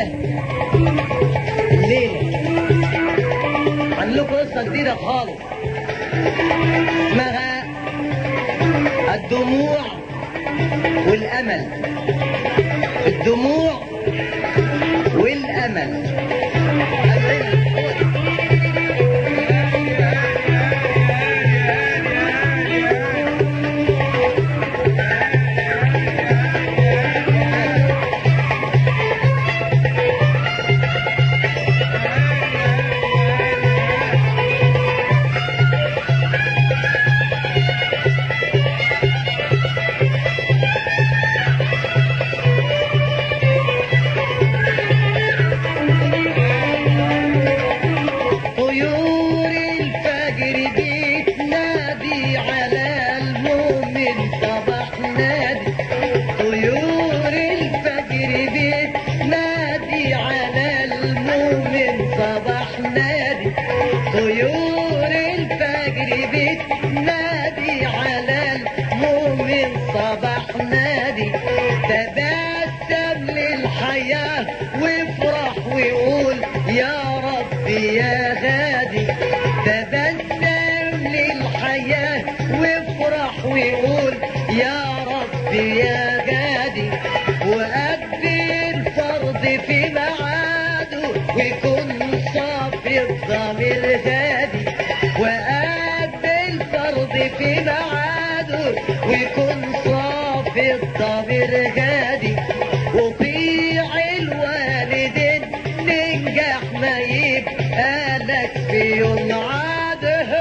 الليلة الليلة عن لكم قصة جديدة خالص اسمها الدموع والأمل الدموع والأمل طيور الفجر بتنادي على المؤمن صباح نادي طيور الفجر بتنادي على المؤمن صباح نادي طيور الفجر بتنادي على المؤمن صباح نادي تبسم للحياة وافرح وقول يا رب يا غادي تبسم للحياة وافرح وقول يا رب يا غادي وأدي الفرض في ميعاده ويكون صافي الضمير غادي وأدي الفرض في ميعاده ويكون صافي الضمير غادي وطيع الوالدين ننجح ما يبقى لك في يوم عاده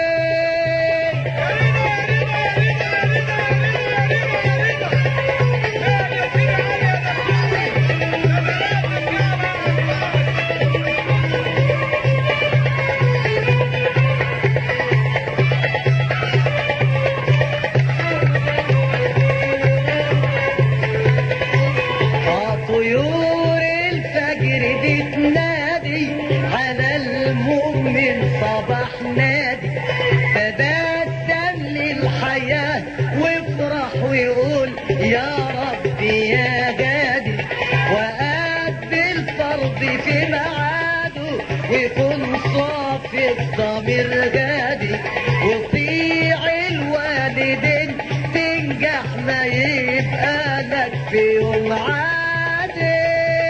طيور الفجر بتنادي على المؤمن صباح نادي تبسم للحياة وافرح ويقول يا رب يا جادي وأدي الفرض في ميعاده ويكون صافي الضمير غادي وطيع الوالدين تنجح ما يبقى لك في يوم عادي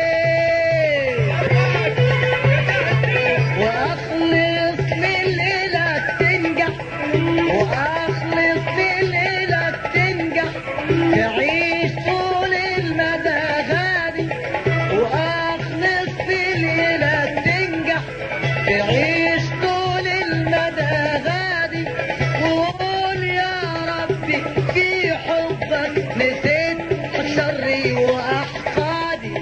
واخلص لليلة تنجح واخلص لليلة تنجح تعيش طول المدى غادي واخلص لليلة تنجح تعيش طول المدى غادي وقول يا ربي في حبك نسيت شري واحقادي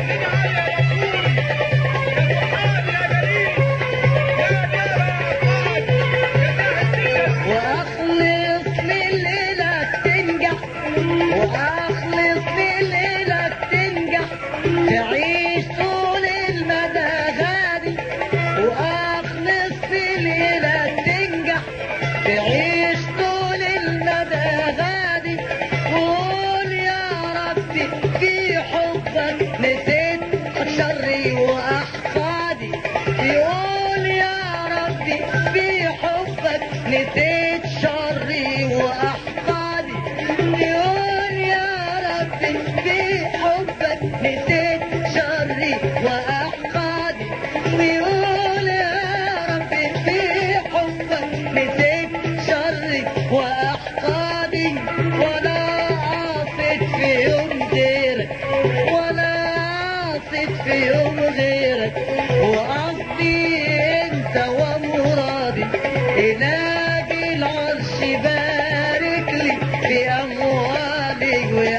واخلص لليلة تنجح واخلص لليلة تنجح تعيش طول المدى غادي واخلص لليلة تنجح تعيش طول المدى غادي وقول يا ربي في حبك نسيت شري واحقادي يقول يا ربي في حبك نسيت شري واحقادي يقول يا ربي في حبك نسيت شري واحقادي يقول يا ربي في حبك نسيت شري واحقادي ولا عاصت في يوم غيرك ولا عاصت في يوم غيرك وقصدي انت ومرادي إلهي العرش بارك لي في أموالي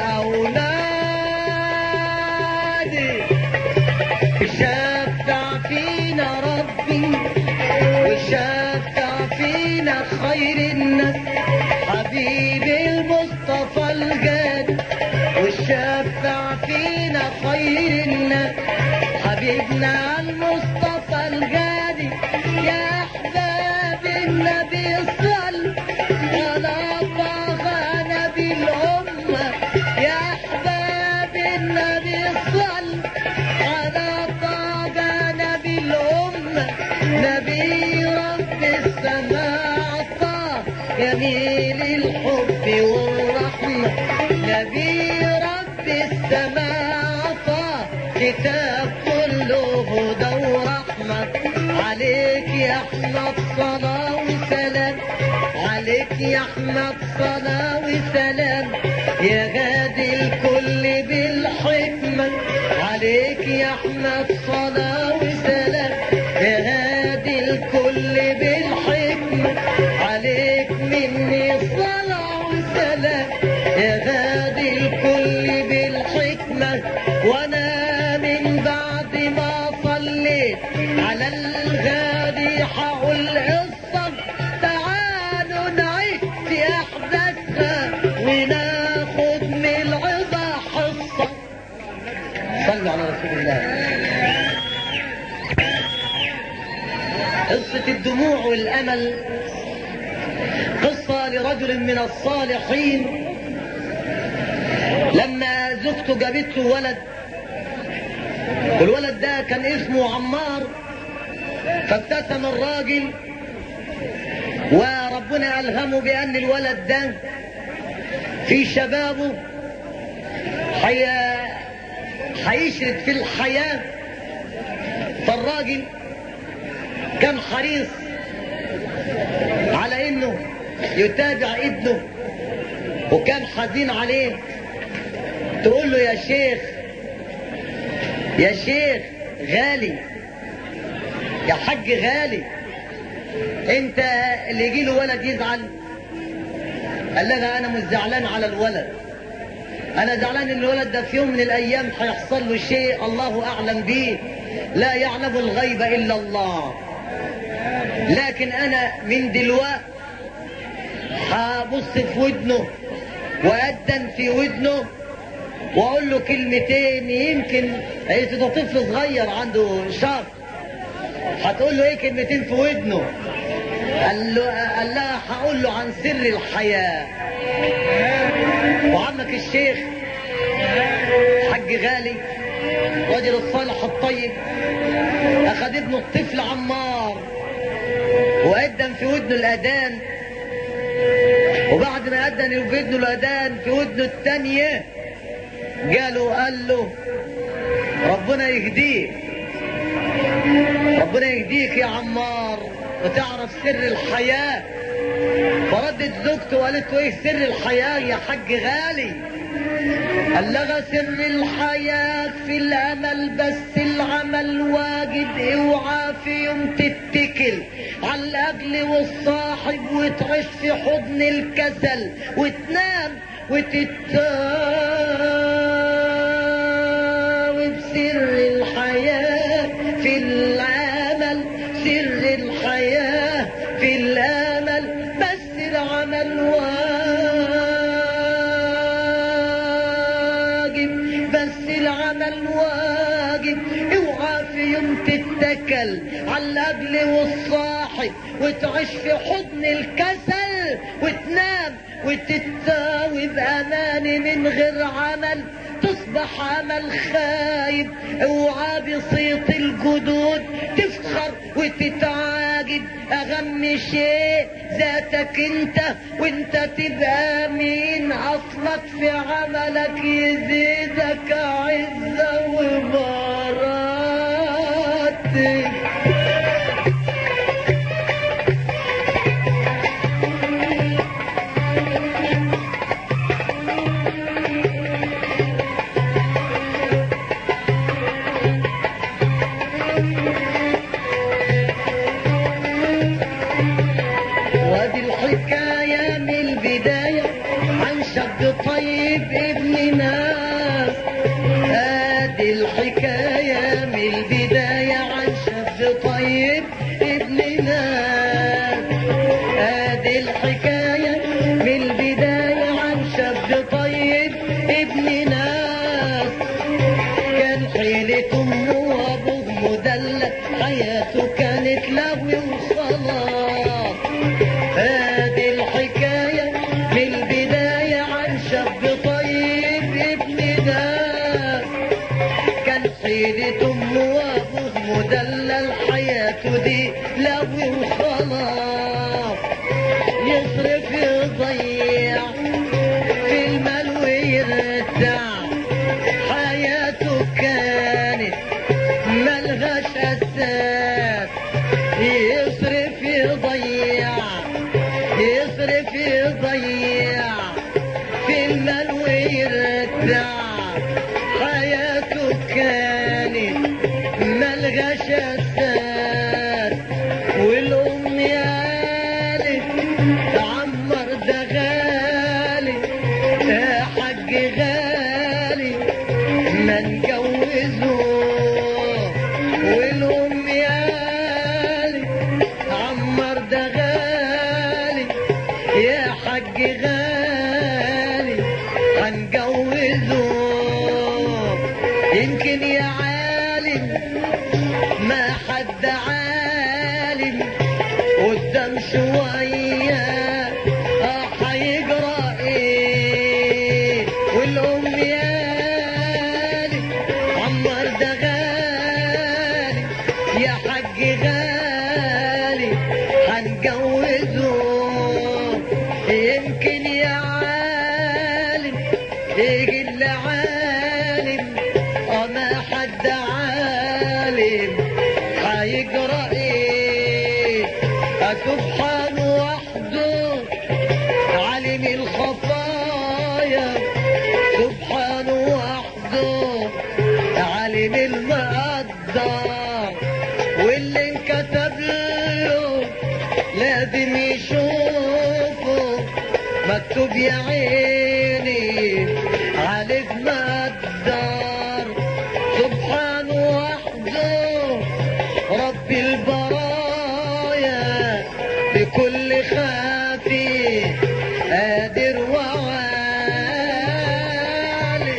وأولادي شفع فينا ربي وشفع فينا خير الناس حبيبي المصطفى الجاد وشفع فينا خير الناس حبيبنا المصطفى الجادي يا احباب النبي صل على طه نبي الامه يا احباب النبي صل على نبي رب السماء عطى كتاب كله هدى ورحمة عليك يا أحمد صلاة وسلام عليك يا أحمد صلاة وسلام يا غادي الكل بالحكمة عليك يا أحمد صلاة وسلام يا غادي الكل بالحكمة عليك مني صلاة وسلام يا غادي الكل بالحكمة وانا من بعد ما صليت على الغادي حقول قصة تعالوا نعيش في احداثها وناخد من العظة حصة صلوا على رسول الله قصة الدموع والأمل قصة لرجل من الصالحين لما زوجته جابت له ولد والولد ده كان اسمه عمار فابتسم الراجل وربنا ألهمه بأن الولد ده في شبابه حي... هيشرد في الحياة فالراجل كان حريص على انه يتابع ابنه وكان حزين عليه تقول له يا شيخ يا شيخ غالي يا حاج غالي انت اللي يجي له ولد يزعل قال لها انا مش زعلان على الولد انا زعلان ان الولد ده في يوم من الايام هيحصل له شيء الله اعلم به لا يعلم الغيب الا الله لكن انا من دلوقت هبص في ودنه وأدن في ودنه واقول له كلمتين يمكن هي ده طفل صغير عنده شهر هتقول له ايه كلمتين في ودنه قال له قال لها هقول له عن سر الحياه وعمك الشيخ حج غالي رجل الصالح الطيب اخذ ابنه الطفل عمار وقدم في ودنه الاذان وبعد ما قدم في ودنه الاذان في ودنه الثانيه قالوا قال له ربنا يهديك ربنا يهديك يا عمار وتعرف سر الحياة فردت زوجته وقالت له ايه سر الحياة يا حاج غالي قال لها سر الحياة في الأمل بس العمل واجب اوعى في يوم تتكل على الأجل والصاحب وتعيش في حضن الكسل وتنام وتتاوب سر الحياة في العمل سر الحياة في الأمل بس العمل واجب بس العمل واجب اوعى في يوم تتكل على الأجل والصاحب وتعيش في حضن الكسل وتنام وتتساوي بأمان من غير عمل تصبح عمل خايب اوعى بصيت الجدود تفخر وتتعاجب اهم شيء ذاتك انت وانت تبقى مين اصلك في عملك يزيدك عزة ومراتب وادي الحكاية من البداية عن شاب طيب ابن ناس ادي الحكاية من البداية عن شاب طيب ابن ناس ادي الحكاية من البداية عن شاب طيب ابن ناس كان حيلة امه وابوه مدلل حياته كانت لهو وخلاص هذه الحكاية من البداية عن شاب طيب ابن ناس كان حيلة امه وابوه مدلل حياته دي لهو وخلاص يصرف يضيع في المال ويرجع تعب حياته كانت ملغاش اساس والام قالت عمر ده غالي يا حاج غالي ما نجوزوه والام قالت عمر ده غالي يا حاج غالي هنجوزه يمكن يا عالم ما حد عالم قدام شوية اه هيجرى ايه والام يالي عمر ده غالي يا حاج غالي هنجوزه يمكن يا عالم يجي اللي عالم اه ما حد عالم هيجرى ايه سبحان وحده عالم الخفايا سبحان وحده عالم المقدر واللي انكتب له لازم يشوفه مكتوب يا عيني عليك مقدر سبحان وحده رب البرايا بكل خافي قادر وعالي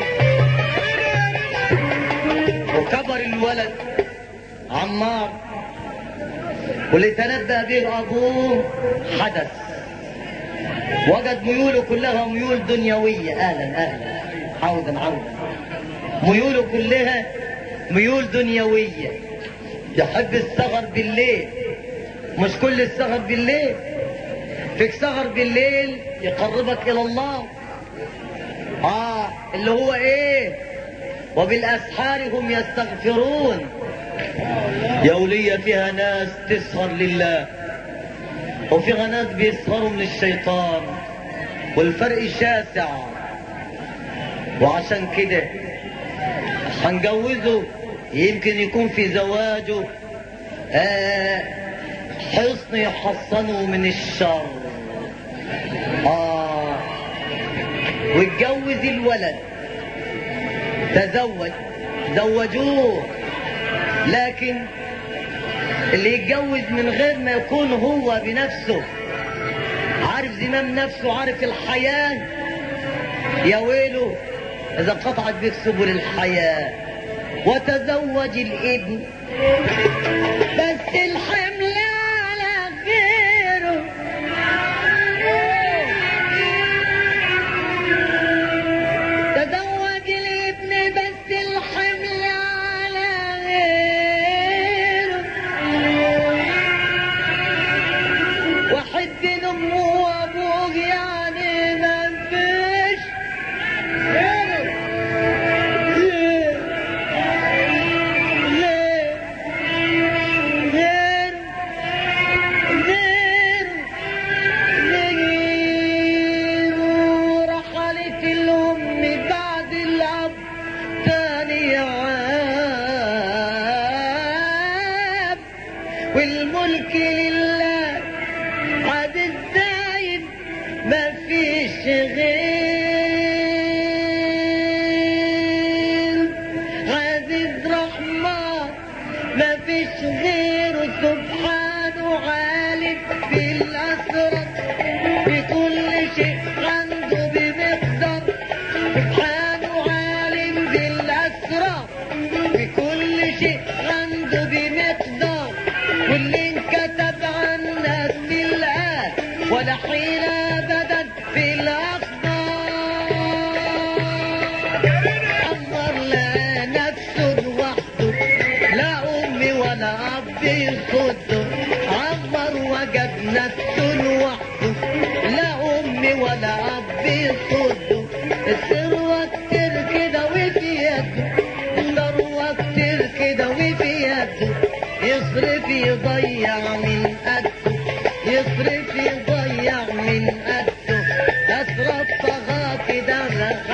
وكبر الولد عمار واللي تنبأ به أبوه حدث وجد ميوله كلها ميول دنيوية أهلا أهلا عودا عودا ميوله كلها ميول دنيوية يحب السهر بالليل مش كل السهر بالليل فيك سهر بالليل يقربك إلى الله آه اللي هو إيه وبالأسحار هم يستغفرون يا ولية فيها ناس تسهر لله وفيها ناس بيسهروا من الشيطان والفرق شاسع وعشان كده هنجوزه يمكن يكون في زواجه آه حصن يحصنه من الشر آه واتجوز الولد تزوج زوجوه لكن اللي يتجوز من غير ما يكون هو بنفسه عارف زمام نفسه عارف الحياة يا ويله إذا قطعت بك سبل الحياة وتزوج الابن بس الحمل على غيره تزوج الابن بس الحمل على غيره واحد بين امه وابوه يعني ما فيش غيره ليه ليه غيره غيره غيره رحلت الام بعد الاب تاني عام والملك لله عاد الدايم ما فيش غير عزيز رحمن ما فيش غيره سبحانه عالم بالأسرار بكل شيء عنده بمقدار سبحانه عالم بالأسرار بكل شيء عنده بمقدار واللي انكتب عنا في الآن ولا حين أبدا في الأخبار أمر لا نفسه لوحده لا أمي ولا أب يصده عمر وجد نفسه لوحده لا أمي ولا أب يصده الثروة كتير كده وفي يده الثروة كتير كده وفي يده يصرف يضيع من قده يصرف يضيع من قده أسرف طغى كده لخده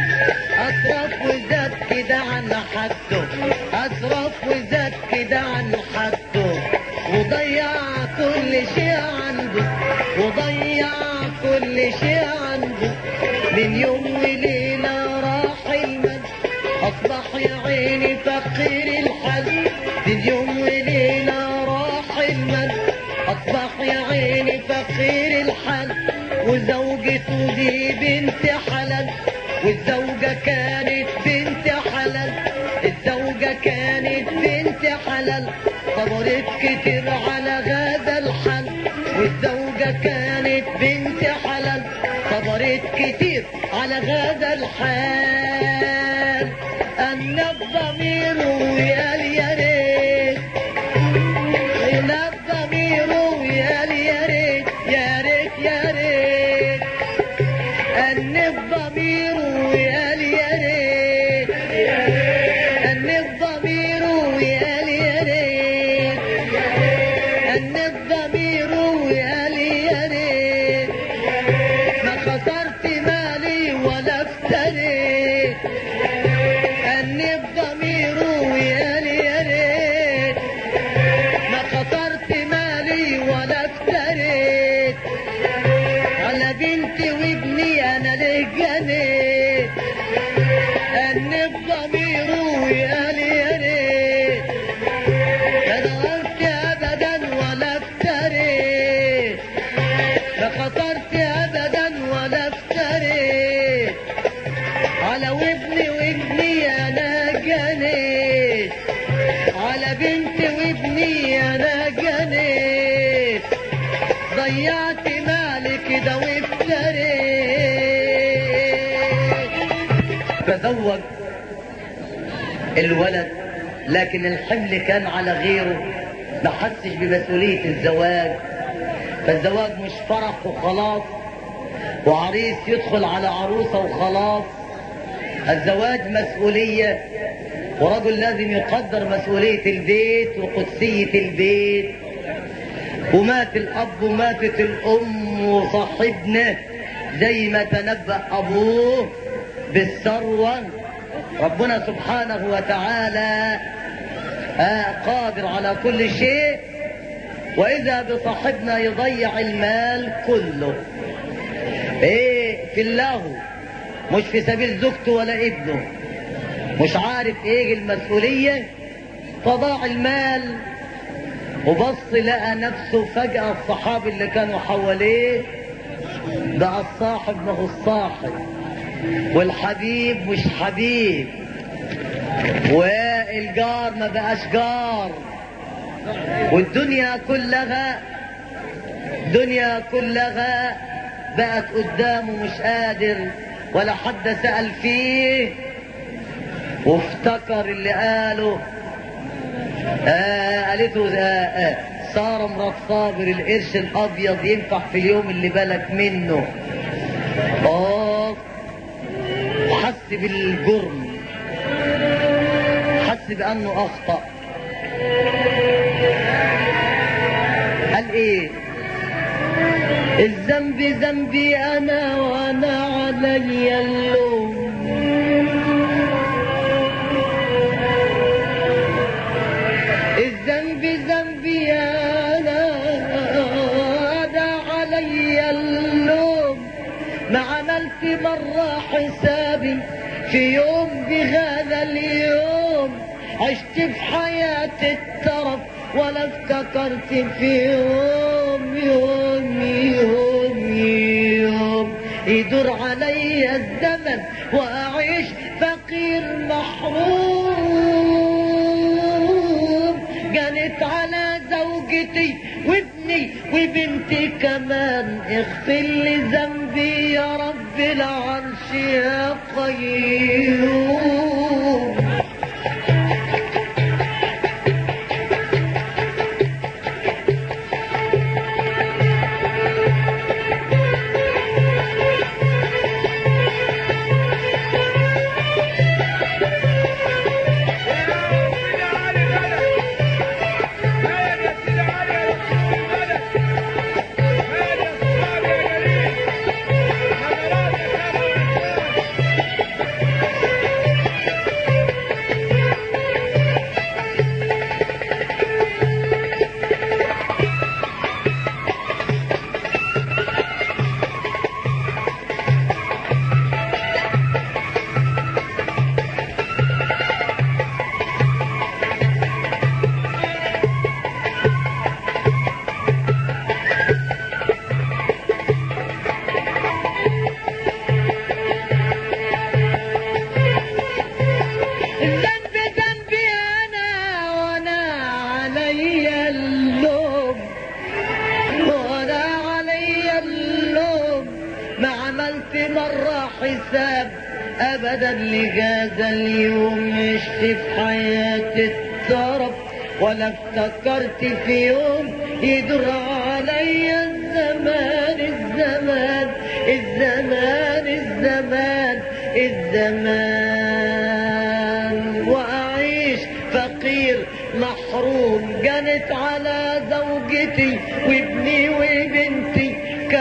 أسرف وزاد كده عن حده أسرف وزاد كده عن حده وضيع كل شيء عنده وضيع كل شيء عنده من يوم وليلة راح المد أصبح يا عيني فقير الحل من يوم وليلة راح المد أصبح يا عيني فقير الحل وزوجته دي بنت حلال والزوجة كانت بنت حلال الزوجة كانت بنت حلال صبرت كتير على هذا الحل والزوجة كانت بنت حلال صبرت كتير على هذا الحال أن الضمير ويا يا ريت إن الضمير ويا يا ريت يا ريت يا ريت أن الضمير ويا يا ريت أن الضمير ويا يا ريت أن الضمير ويا يا ريت ما خسرت مالي ولا افتريت أن الضمير ويا يا ريت ما خسرت مالي ولا افتريت على بنتي وابني انا ليه جنيت ان الضمير وقال يا ريت انا قلت ابدا ولا افتريت ما خطرت ابدا ولا افتريت على وابني وابني انا جنيت على بنتي وابني انا جنيت ضيعت مالي كده وافتريت تزوج الولد لكن الحمل كان على غيره ما حسش بمسؤولية الزواج فالزواج مش فرح وخلاص وعريس يدخل على عروسة وخلاص الزواج مسؤولية ورجل لازم يقدر مسؤولية البيت وقدسية البيت ومات الأب وماتت الأم وصاحبنا زي ما تنبأ أبوه بالثروة ربنا سبحانه وتعالى آه قادر على كل شيء وإذا بصاحبنا يضيع المال كله إيه في اللهو مش في سبيل زوجته ولا ابنه مش عارف ايه المسؤولية فضاع المال وبص لقى نفسه فجأة الصحابي اللي كانوا حواليه بقى الصاحب ما هو الصاحب والحبيب مش حبيب والجار ما بقاش جار والدنيا كلها دنيا كلها بقت قدامه مش قادر ولا حد سأل فيه وافتكر اللي قاله آه قالته آه آه صار مرات صابر القرش الابيض ينفع في اليوم اللي بالك منه اه حس بالجرم حس بانه اخطأ قال ايه الذنب ذنبي انا وانا علي اللوم الذنب ذنبي انا انا علي اللوم ما عملت مرة حسابي في يوم بهذا اليوم عشت في حياة الترف ولا افتكرت في يوم يوم يوم يوم يدور علي الزمن واعيش فقير محروم جنت على زوجتي وابني وبنتي كمان اغفر لي ذنبي يا رب العرش يا قيوم ابدا لهذا اليوم عشت في حياتي الطرف ولا افتكرت في يوم يدور عليا الزمان الزمان الزمان الزمان الزمان واعيش فقير محروم جنت على زوجتي وابني وبنتي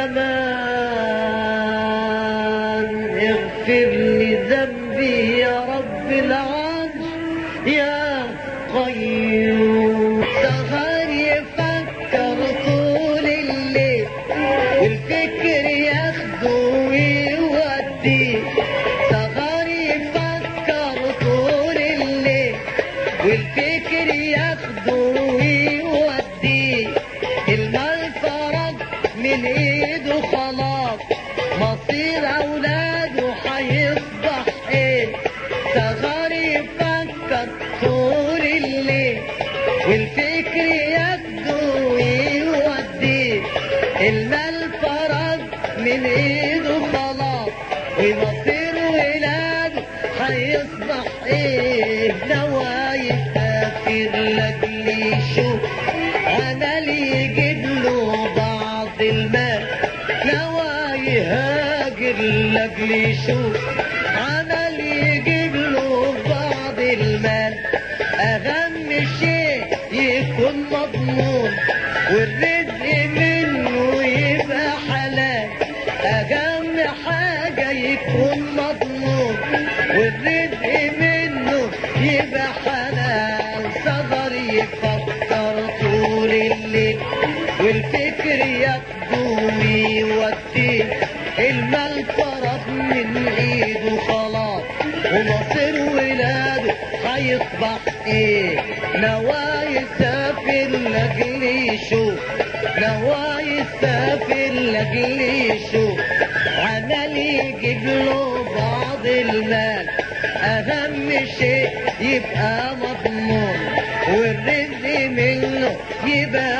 كمان اغفر لي ذنبي يا رب العرش يا قيوم سهر يفكر طول الليل والفكر ياخده ويوديه سهر يفكر طول الليل والفكر ياخده ويوديه المال فرج من ايده خلاص مصير اولاده هيصبح ايه صغار يفكر طول الليل والفكر ياخده ويوديه المال فرج من ايده خلاص ومصير ولاده هيصبح ايه نوايا سافر لاجلي شوف عمل يجيب له بعض المال نوايا هاجر لاجلي شوف عمل يجيب له بعض المال اهم شيء يكون مضمون والرزق منه يبقى حلال اهم حاجة يكون مضمون والرزق منه يبقى حلال صدر يفكر طول الليل والفكر ياخده ويوديه المال فرط من ايده خلاص ومصير ولاده هيصبح ايه نوايا سافر لاجل يشوف نوايا سافر لاجل يشوف عمل يجيب له بعض المال اهم شيء يبقى مضمون والرزق منه يبقى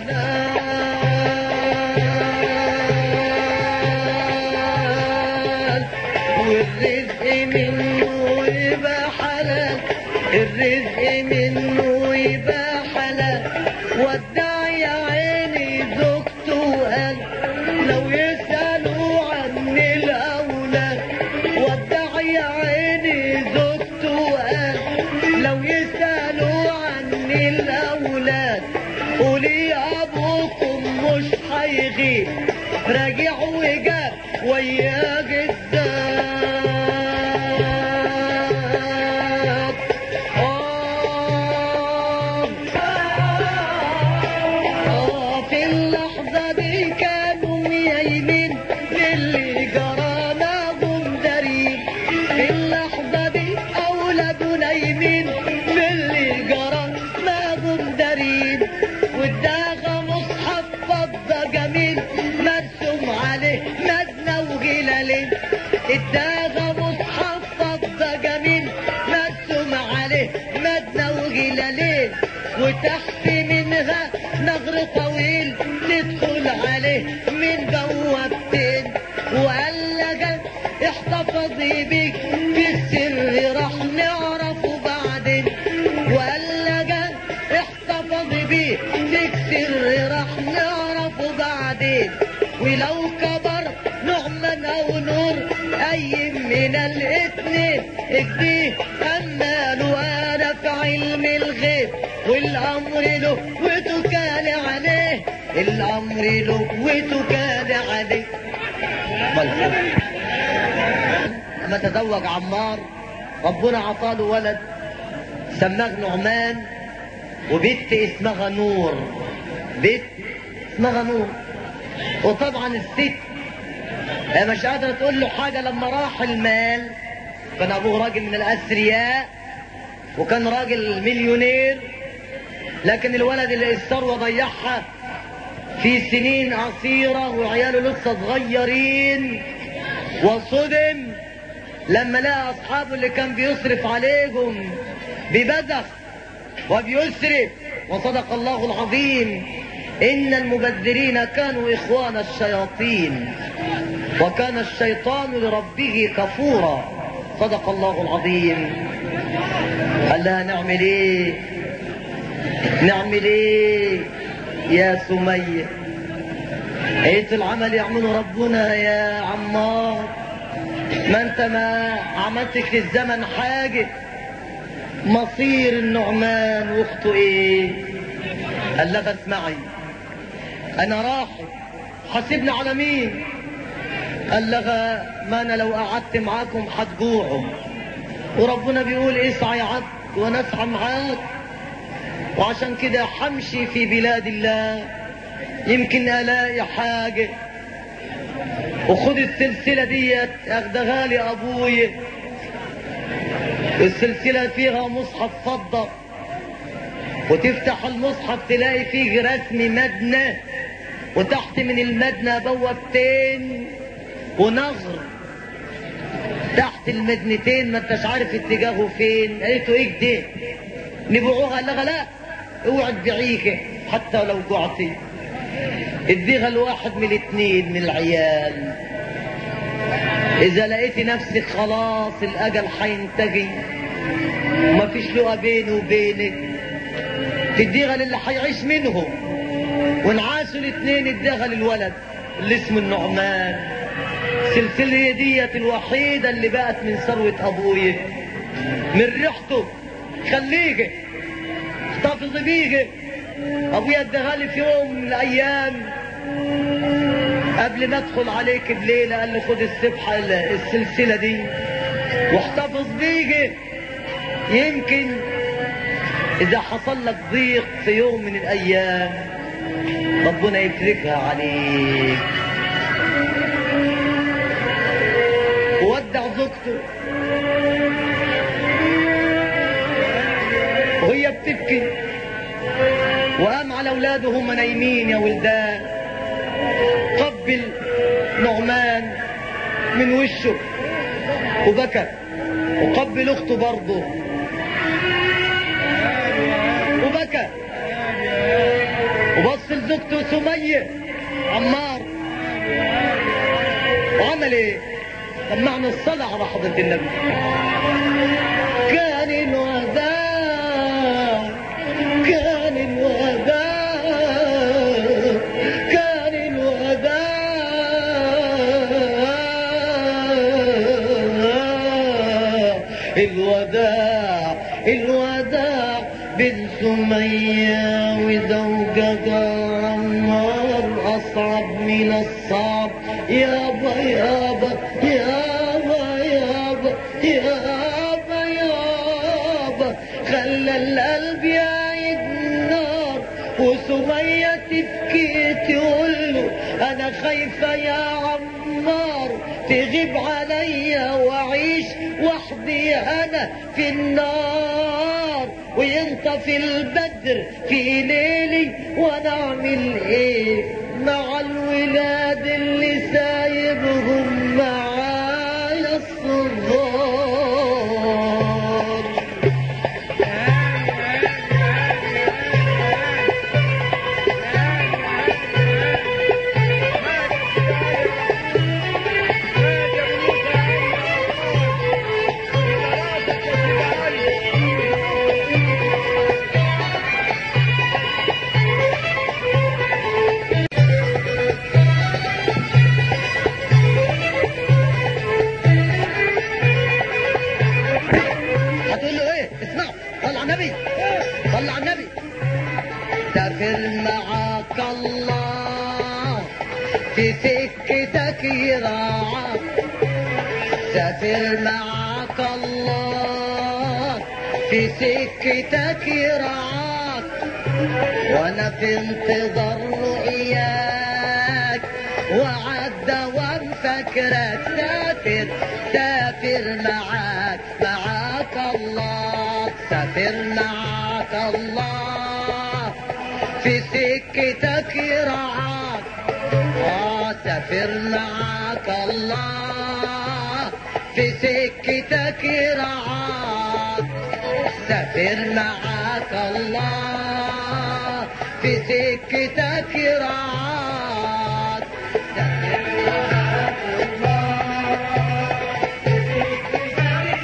حلال والرزق منه يبقى حلال الرزق منه يبقى حلال ودع يا عيني زوجته وقال لو يسألوا عن الأولاد ودع يا عيني زوجته وقال لو يسألوا عن الأولاد قولي أبوكم مش هيغيب راجع وجاب ويا جداد آه آه في اللحظة دي كانوا ميايمين للي جرى لهم دارين في اللحظة دي أولاده نايمين للي جرى لهم دارين واداها مصحف فضة جميل مرسوم عليه مدنى وجلالين اداها مصحف فضة جميل مرسوم عليه مدنى وجلالين وتحت منها نهر طويل ندخل عليه من بوابتين وقال لك احتفظي بيك في السر راح نعرفه بعدين وقال لك احتفظي بيه في السر راح نعرفه بعدين ولو كبر نعمة او نور اي من الاتنين اجديه اما له انا في علم الغيب والامر له وتكال عليه الامر له وتكال عليه ملحوظ لما تزوج عمار ربنا عطاله ولد سماه نعمان وبنت اسمها نور بنت اسمها نور وطبعا الست هي مش قادرة تقول له حاجة لما راح المال كان أبوه راجل من الأثرياء وكان راجل مليونير لكن الولد اللي الثروة ضيعها في سنين عصيرة وعياله لسه صغيرين وصدم لما لقى أصحابه اللي كان بيصرف عليهم ببذخ وبيسرف وصدق الله العظيم إن المبذرين كانوا إخوان الشياطين وكان الشيطان لربه كفورا صدق الله العظيم قال لها نعمل ايه نعمل ايه يا سمية ايه العمل يعمله ربنا يا عمار ما انت ما عملتش للزمن حاجة مصير النعمان واخته ايه قال لها اسمعي انا راحت حاسبني على مين قال لها ما انا لو قعدت معاكم هتجوعوا وربنا بيقول اسعى يا عبد وانا اسعى معاك وعشان كده حمشي في بلاد الله يمكن الاقي حاجه وخد السلسله ديت اخدها لي ابويا السلسله فيها مصحف فضه وتفتح المصحف تلاقي فيه رسم مدنه وتحت من المدنه بوابتين ونغر تحت المدنتين ما انتش عارف اتجاهه فين قالت له ايه ده نبيعوها قال لها لا اوعى تبيعيك حتى لو جعتي اديها لواحد من الاثنين من العيال اذا لقيتي نفسك خلاص الاجل هينتهي ومفيش لقى بيني وبينك تديها للي هيعيش منهم ونعاسوا الاثنين اديها للولد اللي اسمه النعمان السلسلة ديت الوحيدة اللي بقت من ثروة أبويا من ريحته خليك احتفظ بيه أبويا اداها لي في يوم من الأيام قبل ما ادخل عليك بليلة قال لي خد السبحة السلسلة دي واحتفظ بيه يمكن إذا حصل لك ضيق في يوم من الأيام ربنا يفرجها عليك ودع زوجته وهي بتبكي وقام على اولاده هم نايمين يا ولدان قبل نعمان من وشه وبكى وقبل اخته برضه وبكى وبص لزوجته سميه عمار وعمل ايه سمعنا الصلاة على حضرة النبي كان الوداع كان الوداع كان الوداع الوداع الوداع بن سمية وزوجها عمار أصعب من الصعب يابا يابا يابا يابا يابا يابا خلى القلب يعيد النار وسمية تبكي تقول له أنا خايفة يا عمار تغيب عليا وأعيش وحدي أنا في النار وينطفي البدر في ليلي وأنا أعمل إيه مع الولاد اللي سايبهم معايا الصغار هتقول له ايه اسمعوا صل على النبي صل على النبي سافر معاك الله في سكتك يراعاك سافر معاك الله في سكتك يرعاك وانا في انتظار رؤياك وعدى ومفكرك سافر سافر معاك معاك الله سافر معاك الله في سكتك يرعاك آه سافر معاك الله في سكتك يرعاك سافر معاك الله في سكتك يرعاك سافر معاك الله في سكتك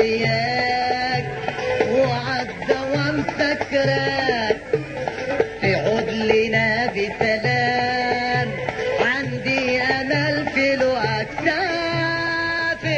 وياك وعدى ومسكرك تعود لنا بسلام عندي امل في الاكتاف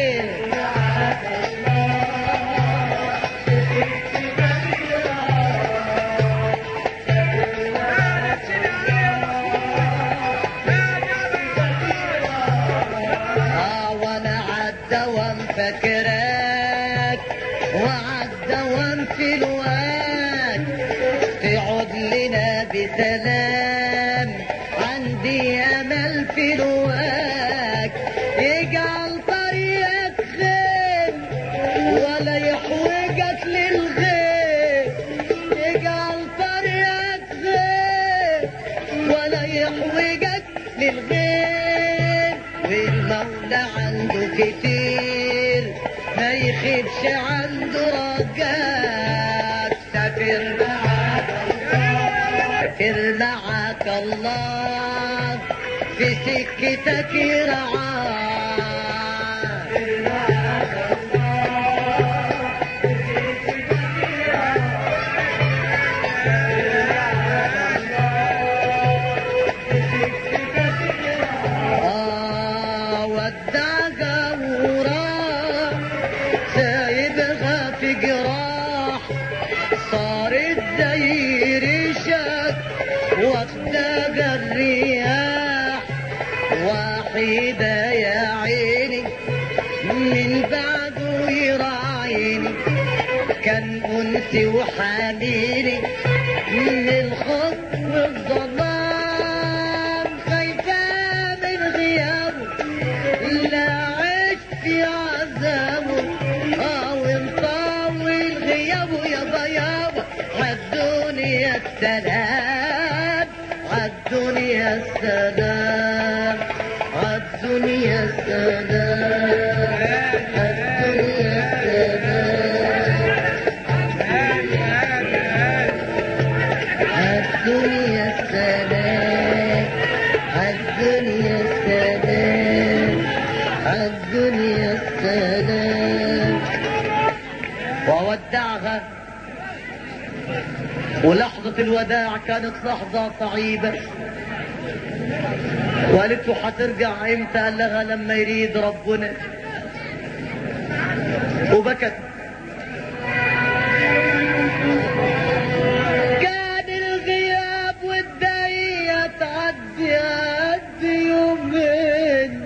آه وانا عالدوام فاكراك وعالدوام في الواد تعود لنا بسلام عندي امل في الواد يجعل طريقك خير ولا يحوجك للغير يجعل طريقك خير ولا يحوجك للغير والمولى عنده كتير ما يخيبش عنده رجاك سافر معاك سافر معاك الله في سكتك يرعاك آه ودع جورا سايبها في جراح صارت زي ريشك واخدها الرياح وحيدة يا عيني من بعده يراعيني كان أنسي وحاميني من الخوف والظلام خايفة من غيابه لا عشت في عذابه اه ومطول غيابه يابا يابا عالدنيا السلام عالدنيا السلام عالدنيا السلام عالدنيا السلام عالدنيا السلام عالدنيا السلام عالدنيا السلام وودعها ولحظة الوداع كانت لحظة صعيبة وقالت له هترجع امتى قال لها لما يريد ربنا وبكت كان الغياب والدقيقة تعدي قد يومين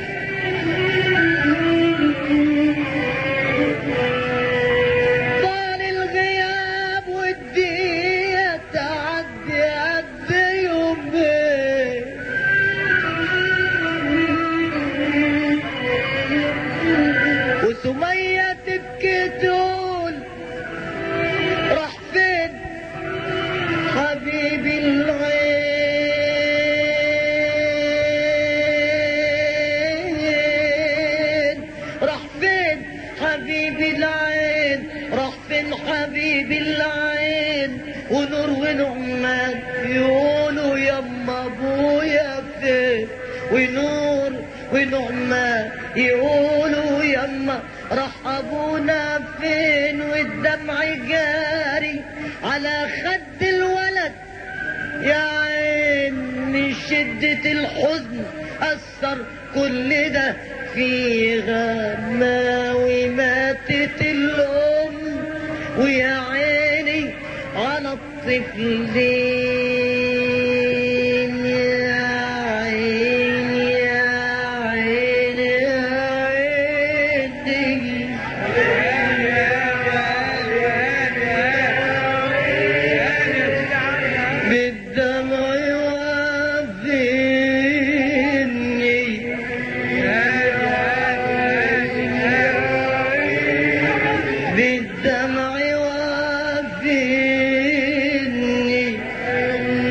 طال الغياب والدقيقة تعدي قد يومين وسمية تبكي تقول راح فين حبيبي العين راح فين حبيبي العين راح فين حبيبي العين ونور ونعمان يقولوا يما ابويا فين ونور ونعمان يقولوا يما راح ابونا فين والدمع جاري على خد الولد يا عين من شدة الحزن أثر كل ده في غماوي ماتت الأم ويا عيني على الطفلين يا عيني يا عيني يا عيني بالدمع يوفيني بالدمع يوفيني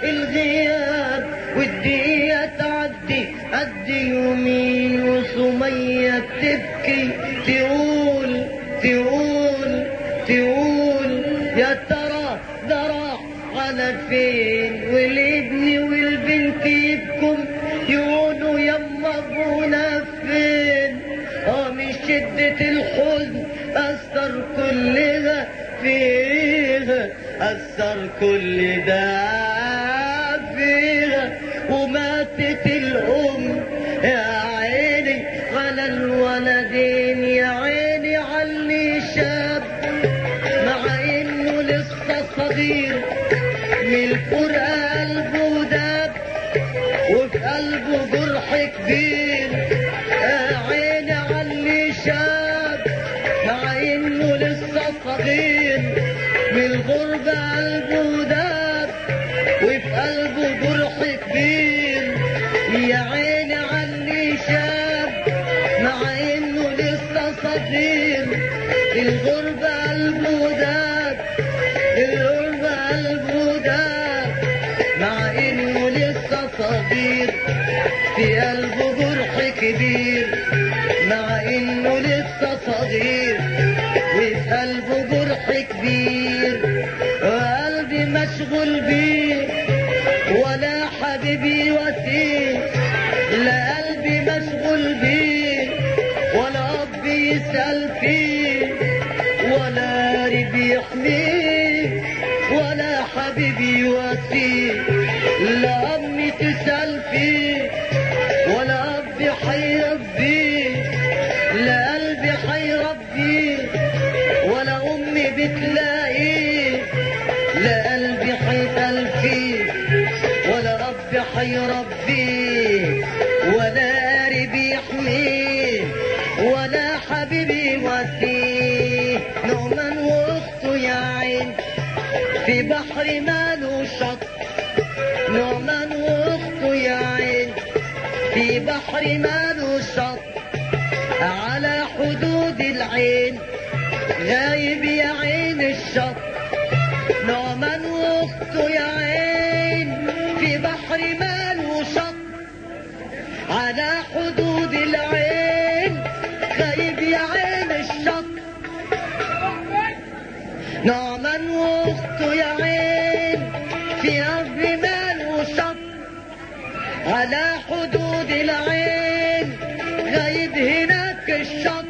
الغياب والدقيقة تعدي قد يومين وسمية تبكي تقول تقول تقول يا ترى ده راح على فين والابن والبنت يبكم يقولوا يما ابونا فين اه من شدة الحزن أثر كل ده فيها أثر كل ده فيها وماتت الأم يا عيني على الولدين يا عيني على اللي شاب مع إنه لسه صغير من الفرقة قلبه داب وفي قلبه جرح كبير يا عيني على اللي شاب مع انه لسه صغير من الغربة قلبه داب وفي قلبه جرح كبير يا عيني على اللي شاب مع انه لسه صغير الغربة قلبه داب الغربة قلبه داب مع انه لسه صغير في قلبه جرح كبير مع انه لسه صغير وفي قلبه جرح كبير وقلبي مشغول بيه ولا حبيبي وسيم لا قلبي مشغول بيه ولا اب يسأل فيه ولا قريب يحميه ولا حبيبي وسيم لا امي تسأل فيه ولا اب حيربيه لا قلبي حيربيه ولا امي بتلاقيه لا قلبي حيسأل فيه ولا اب حيربيه ولا قريب يحميه ولا حبيبي وسيه نعمان واخته يا عين في بحر ماله شط نعمان واخته يا عين في بحر ماله شط على حدود العين غايب يا عين الشط نعمان واخته يا عين في بحر ماله شط على حدود العين غايب يا عين الشط نعمان واخته يا عين في أرض ماله شط على حدود العين غايب هناك الشط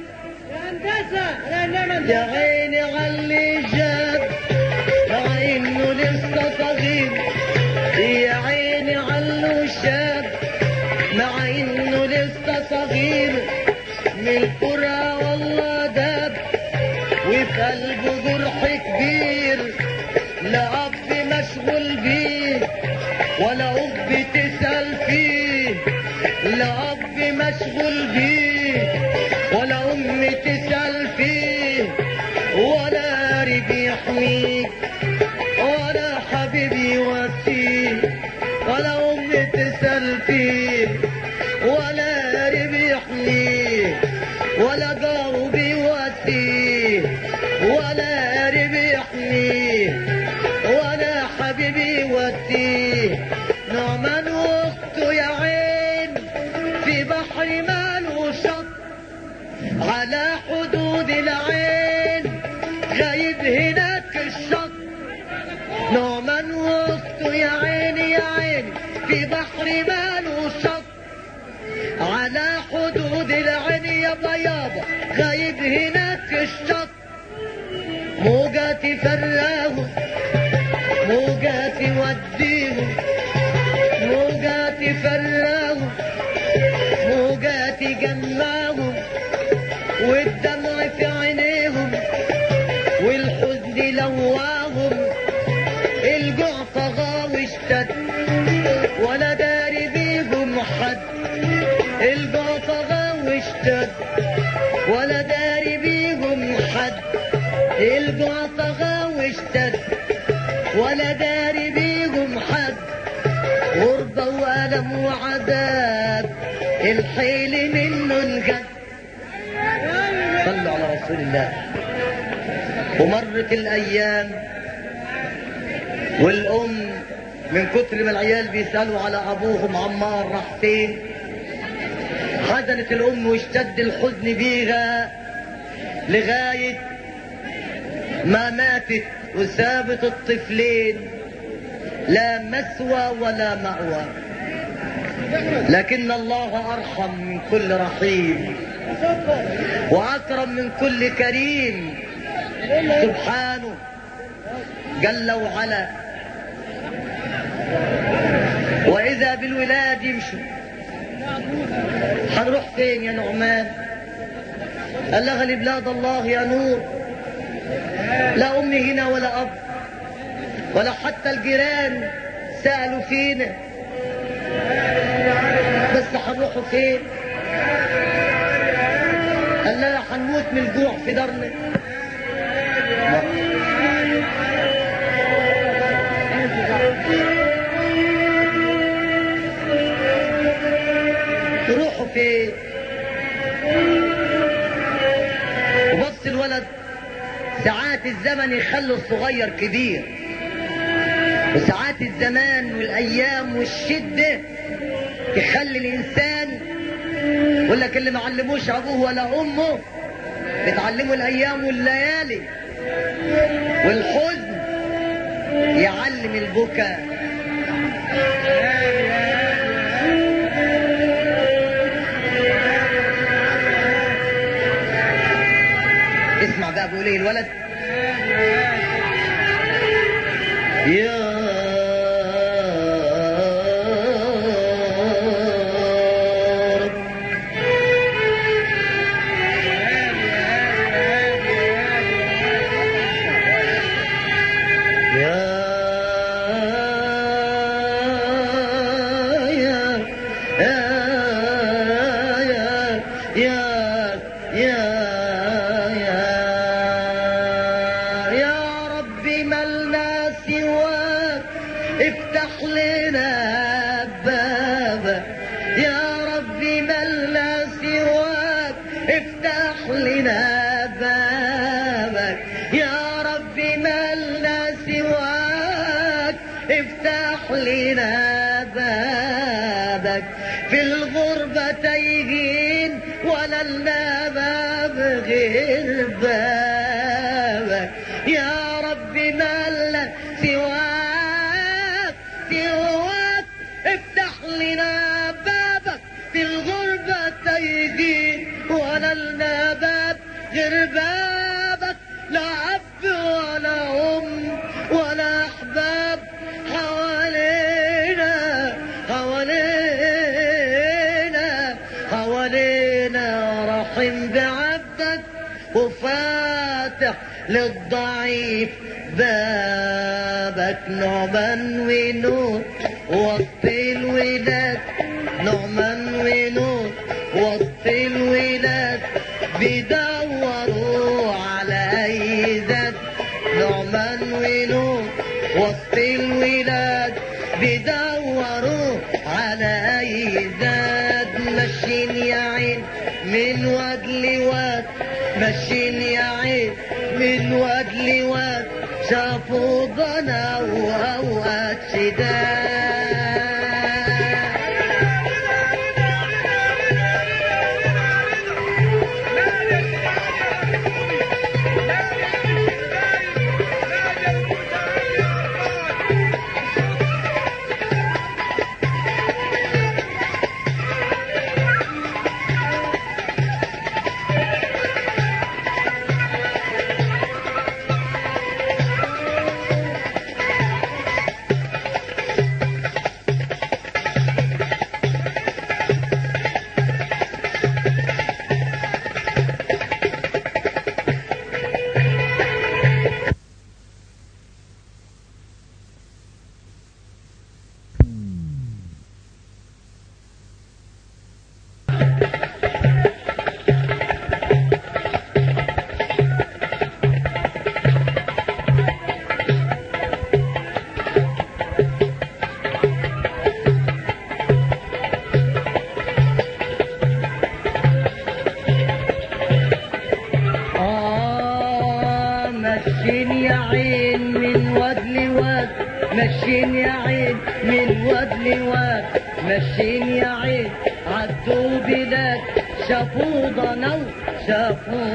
يا عيني علي جاب مع انه لسه صغير يا عيني علو شاب مع انه لسه صغير من القرى والله داب وفي قلبه جرح كبير لا اب مشغول بيه ولا اب تسأل فيه لا اب مشغول بيه ولا ام تسأل فيه ولا قريب يحميك ولا حبيبي يواسيه ولا ام تسأل فيه ولا قريب يحميه ولا جارب يواسيه ولا قريب يحميه ولا حبيبي يواسيه نعمان واخته يا عين في بحر ماله شط على حدود العين غايب هناك الشط نعمان واخته يا عيني يا عيني في بحر ماله شط على حدود العين يا بياضة غايب هناك الشط موجات فراهم موجات وديهم موجات فراهم موجات جمعهم والدمع في عينيهم والحزن لواهم الجوع طغى واشتد ولا داري بيهم حد الجوع طغى واشتد ولا داري بيهم حد الجوع طغى واشتد ولا داري بيهم حد غربة وألم وعذاب الحيل منه انجد صلوا على رسول الله ومرت الأيام والأم من كتر ما العيال بيسألوا على أبوهم عمار راح فين حزنت الأم واشتد الحزن بيها لغاية ما ماتت وسابت الطفلين لا مسوى ولا مأوى لكن الله أرحم من كل رحيم وأكرم من كل كريم سبحانه جل وعلا وإذا بالولاد يمشوا هنروح فين يا نعمان قال لها لبلاد الله يا نور لا أم هنا ولا أب ولا حتى الجيران سألوا فينا بس هنروحوا فين قال لها هنموت من الجوع في دارنا تروحوا فين وبص الولد ساعات الزمن يخلي الصغير كبير وساعات الزمان والايام والشده تخلي الانسان يقول لك اللي ما علموش ابوه ولا امه بتعلمه الايام والليالي والحزن يعلم البكاء اسمع بقى بيقول ايه الولد يا رب يا يا يا يا يا يا يا رب ملنا سواك افتح لنا بابك يا رب ملنا سواك افتح لنا بابك يا رب ملنا سواك افتح لنا بابك في الغربة تيجين ولا لنا باب غير بابك يا رب ملنا سواك سواك افتح لنا بابك في الغربة تيجين ولا لنا باب غير بابك لا أب ولا أم ولا أحباب حوالينا حوالينا حوالينا رحم بعبدك وفاتح للضعيف بابك نعمان ونور وسط الولاد نعمان ونور وسط الولاد بيدوروا على اي ذات نعمان ونور وسط الولاد بيدوروا على اي ذات ماشيين يا عين من واد لواد ماشيين يا عين من واد لواد شافوا ضنا واوقات شداد ماشيين يا عين من واد لواد ماشيين يا عين واد لواد ماشيين يا عين عدوا بلاد شافوا ضنو شافوا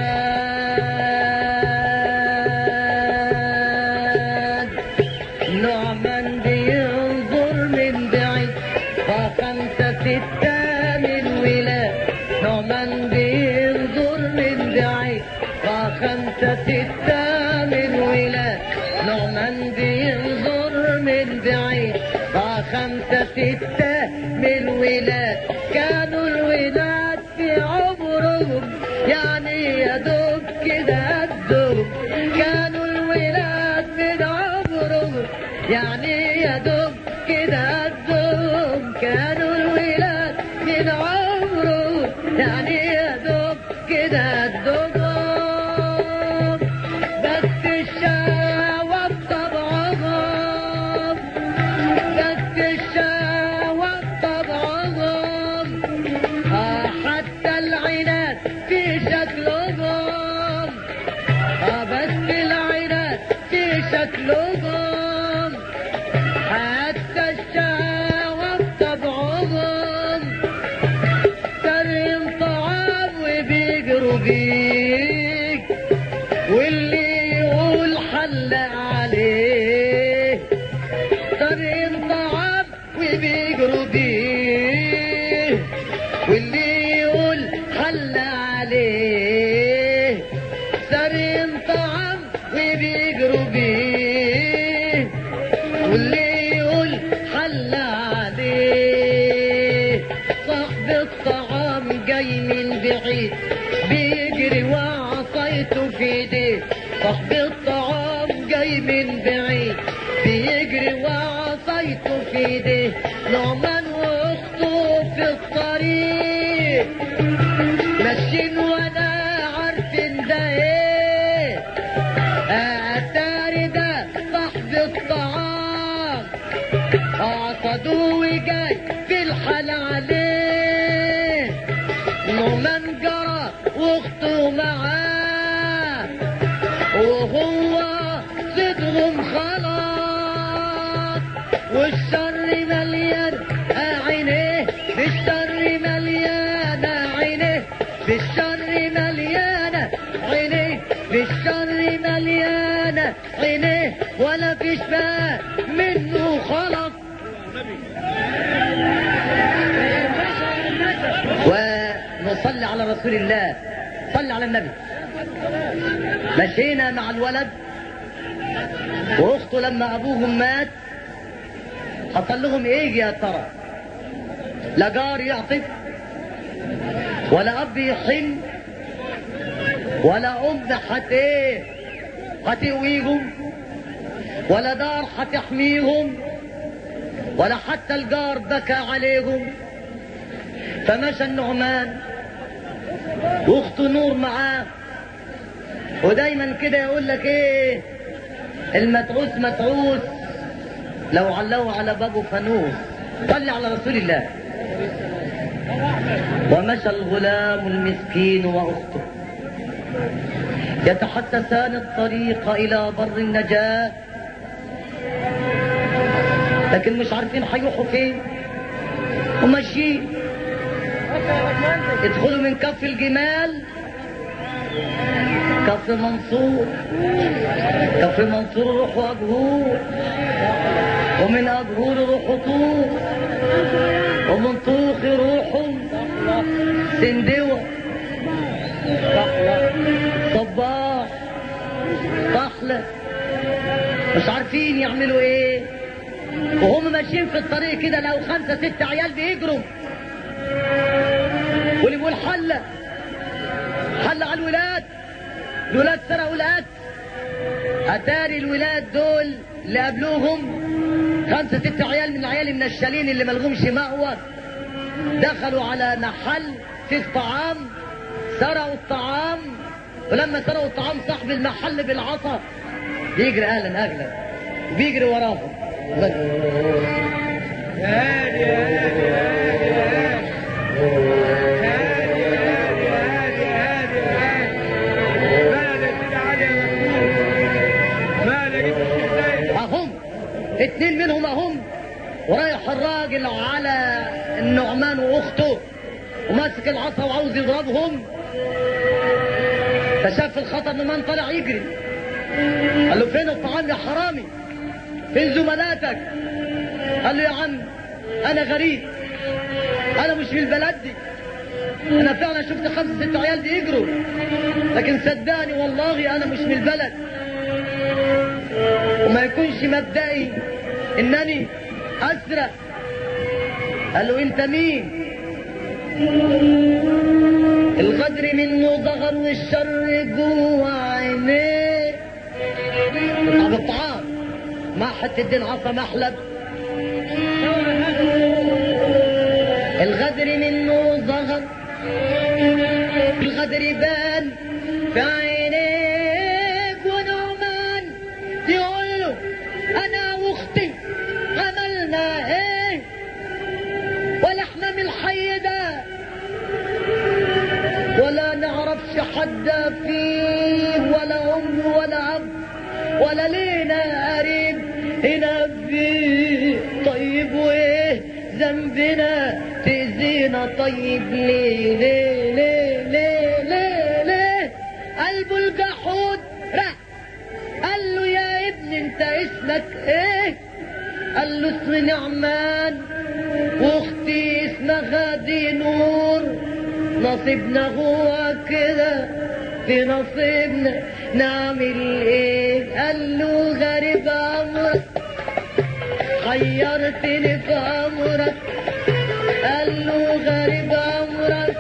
طغاد نعمان بينظر من بعيد فخمسة ستة من ولاد نعمان بينظر من بعيد فخمسة ستة من ولاد نعمان بينظر من بعيد فخمسة ستة من ولاد كانوا الولاد في عمرهم يعني يا دوب كده قدهم كانوا الولاد من عمرهم يعني يا دوب كده قدهم كانوا الولاد من عمرهم يعني يا دوب كده قدهم بس الشهوة بطبعهم بس الشهوة بطبعهم آه حتى العناد في شكلهم آه بس العناد في شكلهم حتى الشهوة بطبعهم ترم طعام وبيجروا بيك واللي يقول حل عليه ترم طعام وبيجروا بيه واللي يقول حل عليه ترم طعام وبيجروا بيه واللي يقول حل عليه صاحب الطعام جاي من بعيد بيجري وعصيته في ايديه صاحب الطعام جاي من بعيد بيجري وعصيته في ايديه نعمان واخته في الطريق ماشيين وانا عارفين ده ايه اتاري ده صاحب الطعام عصدوه وجاي في الحال عليه نعمان جرى واخته معاه وهو صدرهم خلاص والشر مليان عينيه بالشر مليان عينيه بالشر مليان عينيه بالشر مليان عينيه ولا فيش بقى منه خلاص ونصلي على رسول الله صلي على النبي مشينا مع الولد واخته لما ابوهم مات حصل لهم ايه يا ترى لا جار يعطف ولا اب يحن ولا ام حت ايه هتقويهم ولا دار هتحميهم ولا حتى الجار بكى عليهم فمشى النعمان واخته نور معاه ودايما كده يقول لك ايه المتعوس متعوس لو علوه على بابه فانوس صلي على رسول الله ومشى الغلام المسكين واخته يتحدثان الطريق الى بر النجاه لكن مش عارفين هيروحوا فين وماشيين يدخلوا من كف الجمال كف منصور كف منصور يروحوا أجهور ومن أجهور يروحوا طوخ ومن طوخ يروحوا سندوة صباح طحلة مش عارفين يعملوا ايه وهم ماشيين في الطريق كده لو خمسة ست عيال بيجروا واللي بيقول حلة حلة على الولاد الولاد سرقوا الأكل أتاري الولاد دول اللي قبلوهم خمسة ست عيال من العيال المنشلين اللي ملغومش مأوى دخلوا على محل فيه طعام سرقوا الطعام ولما سرقوا الطعام صاحب المحل بالعصا بيجري اهلا اهلا بيجري وراهم بس هادي هادي هادي هادي هادي هادي هادي هادي مالك كده علي يا مجنون مالك انت ازاي اهم اتنين منهم اهم ورايح الراجل على النعمان واخته وماسك العصا وعاوز يضربهم فشاف الخطر نعمان طلع يجري قال له فين الطعام يا حرامي فين زملاتك قال له يا عم انا غريب انا مش من البلد دي انا فعلا شفت خمسة ست عيال دي يجروا لكن صدقني والله انا مش من البلد وما يكونش مبدئي انني اسرق قال له انت مين الغدر منه ضغر والشر جوه عينيه طب الطعام ما حتى الدين عصا محلب الغدر منه ضغر الغدر بان في عينيك ونعمان يقول له انا واختي عملنا ايه ولا احنا من الحي ده ولا نعرفش حد فيه ولا ام ولا اب ولا لينا قريب هنا فيه طيب وايه ذنبنا تأذينا طيب ليه ليه ليه ليه ليه ليه قلبه الجحود رق قال له يا ابني انت اسمك ايه قال له اسمي نعمان واختي اسمها دي نور نصيبنا هو كده في نصيبنا نعمل ايه قال له غريب امرك غيرتني في امرك قال له غريب امرك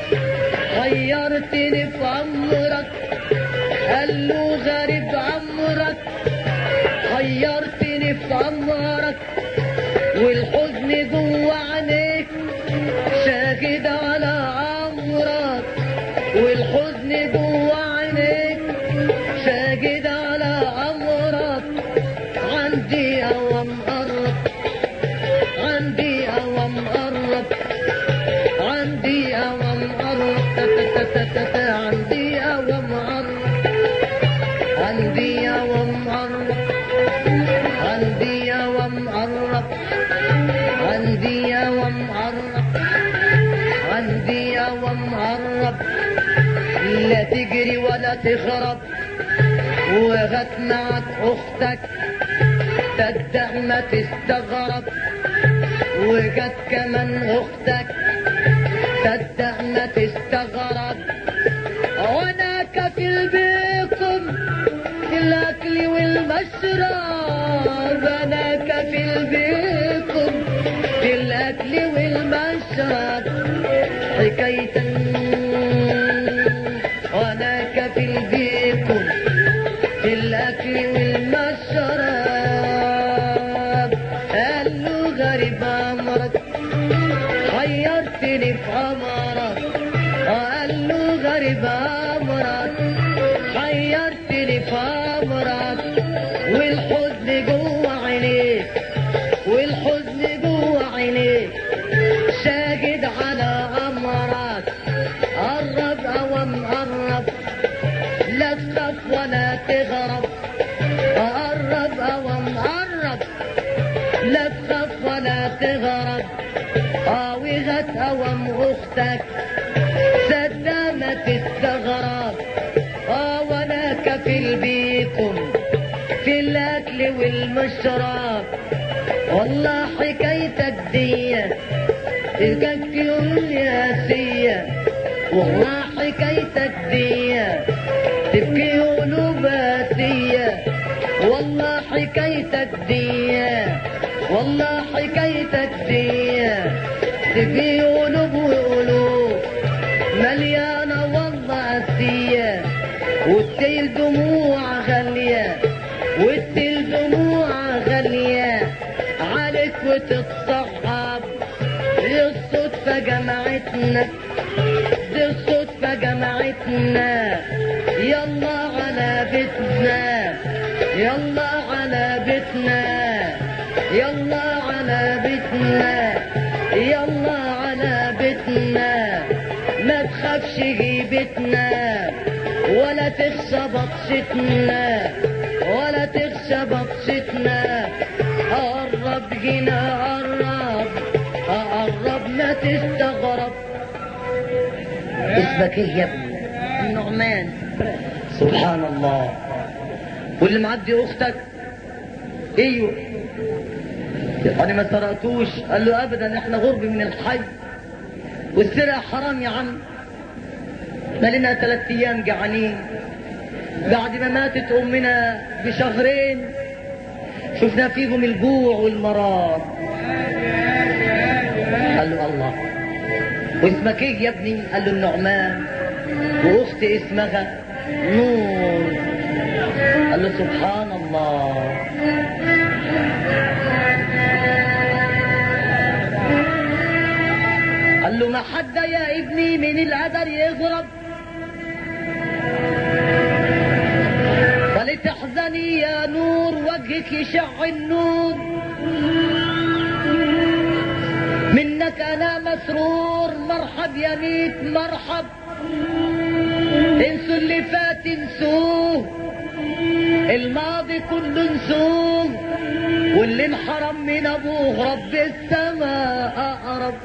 غيرتني في امرك قال له غريب امرك غيرتني في امرك والحزن جوه عينيك شاهد على عمرك والحزن جوه عينيك شاهد على عمرك عندي اوام قرب عندي اوام قرب عندي اوام قرب تتتتتت عندي اوام قرب عندي اوام قرب عندي اوام قرب عندي اوام قرب عندي اوام قرب لا تجري ولا تخرب وغت معك اختك تبدأ ما تستغرب وجت كمان اختك تبدأ ما تستغرب وانا كفيل بيكم في الاكل والمشرب انا كفيل بيكم في الاكل والمشرب حكاية وانا كفيل بيكم في الاكل والمشرب قال له غريب امرك حيرتني في امرك قال له غريب امرك حيرتني في امرك والحزن جوه عينيك والحزن جوه عينيك شاهد على امرك قرب اوام قرب لا تخاف ولا تغرب قرب اوام قرب لا تخاف ولا تغرب قاوغت اوام اختك صدق ما تستغرب اه وانا كفيل بيكم في الاكل والمشرب والله حكايتك دي تكفي الياسية والله حكايتك دي تبكي قلوباتية والله حكايتك دي والله حكايتك دي تبكي قلوب وقلوب مليانة والله أسية والتيل دموع غالية والتيل دموع غالية عليك وتتصحب دي الصدفة جمعتنا دي الصدفة جمعتنا يلا على بيتنا يلا على بيتنا يلا على بيتنا يلا على بيتنا ما تخافش جيبتنا ولا تخشى بطشتنا ولا تخشى بطشتنا قرب جينا قرب اسمك ايه يا ابني النعمان سبحان الله واللي معدي اختك ايوه انا ما سرقتوش قال له ابدا احنا غرب من الحي والسرقه حرام يا عم ما لنا ثلاث ايام جعانين بعد ما ماتت امنا بشهرين شفنا فيهم الجوع والمرار قال له الله واسمك ايه يا ابني قال له النعمان واختي اسمها نور قال له سبحان الله قال له ما حد يا ابني من القدر يضرب ولتحزني يا نور وجهك يشع النور منك انا مسرور مرحب يا ميت مرحب انسوا اللي فات انسوه الماضي كله انسوه واللي انحرم من ابوه رب السماء اقرب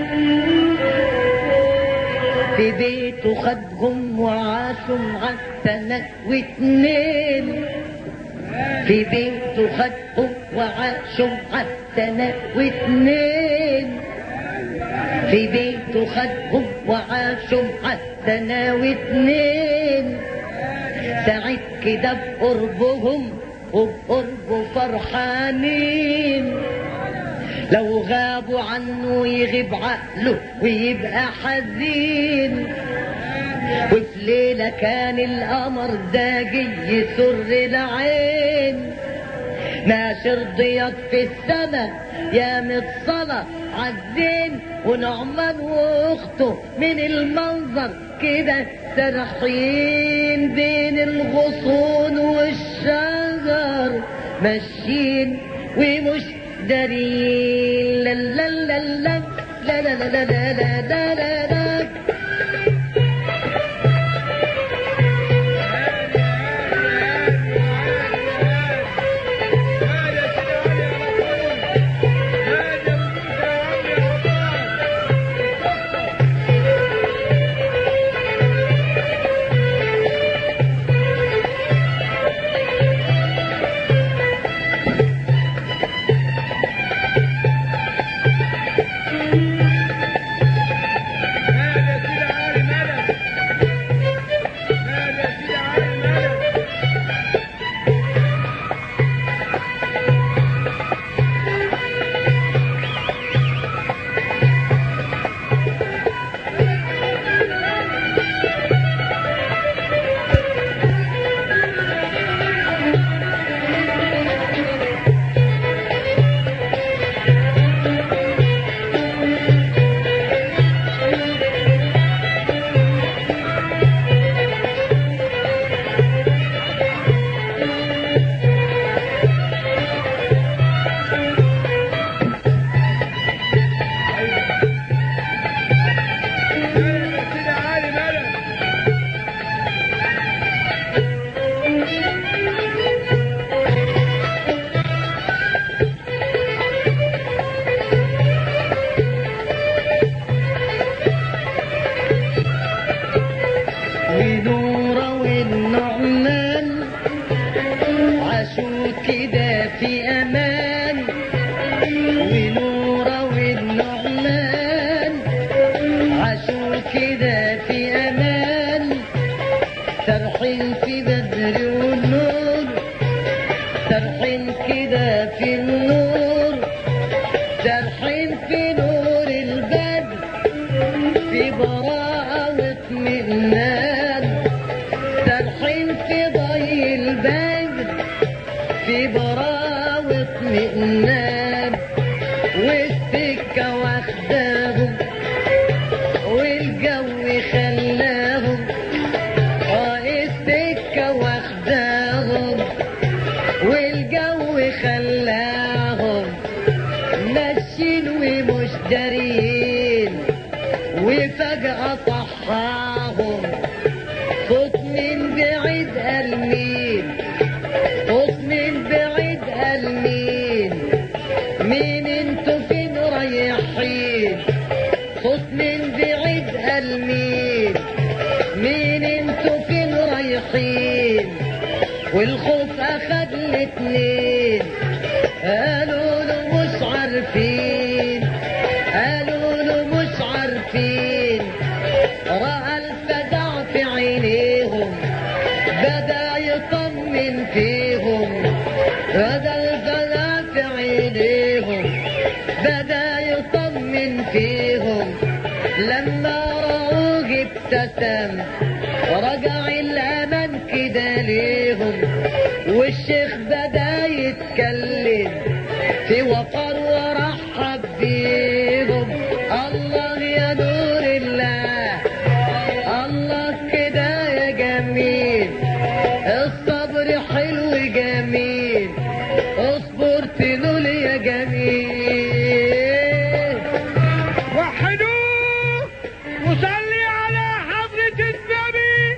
في بيته خدهم وعاشوا عالسنة واتنين في بيته خدهم وعاشوا عالسنة واتنين في بيته خدهم وعاشوا عالسنة واتنين سعيد كده بقربهم وبقربه فرحانين لو غابوا عنه يغيب عقله ويبقى حزين وفي ليلة كان القمر زاجي يسر العين ناشر ضياط في السما يا متصلة عالزين ونعمان واخته من المنظر كده سرحين بين الغصون والشجر ماشيين ومش دارين لا لا لا لا لا لا لا لا لا لا لا لا ونورة والنعمان عاشوا كده في امان ونورة والنعمان عاشوا كده في امان سرحين في بدر والنور سرحين كده في النور سرحين في نور البدر في براءة واطمئنان سرحين في ضي البدر في براءة واطمئنان والسكة واخداهم والجو خلاهم اه السكة واخداهم والجو خلاهم ماشيين ومش دارين وفجأة طحاهم صوت من بعيد قال مين صوت من بعيد قال مين مين انتوا فين رايحين صوت من بعيد قال مين والخوف اخد الاتنين قالوا له مش عارفين قالوا له مش عارفين رأى الفزع في عينيهم بدا يطمن فيهم بدا الفزع في عينيهم بدا يطمن فيهم لما رأوه ابتسم رجع الأمل كده ليهم والشيخ بدا يتكلم في وقر ورحب بيهم الله يا نور الله الله كده يا جميل الصبر حلو جميل اصبر تنول يا جميل وحدوه وصلي على حضرة النبي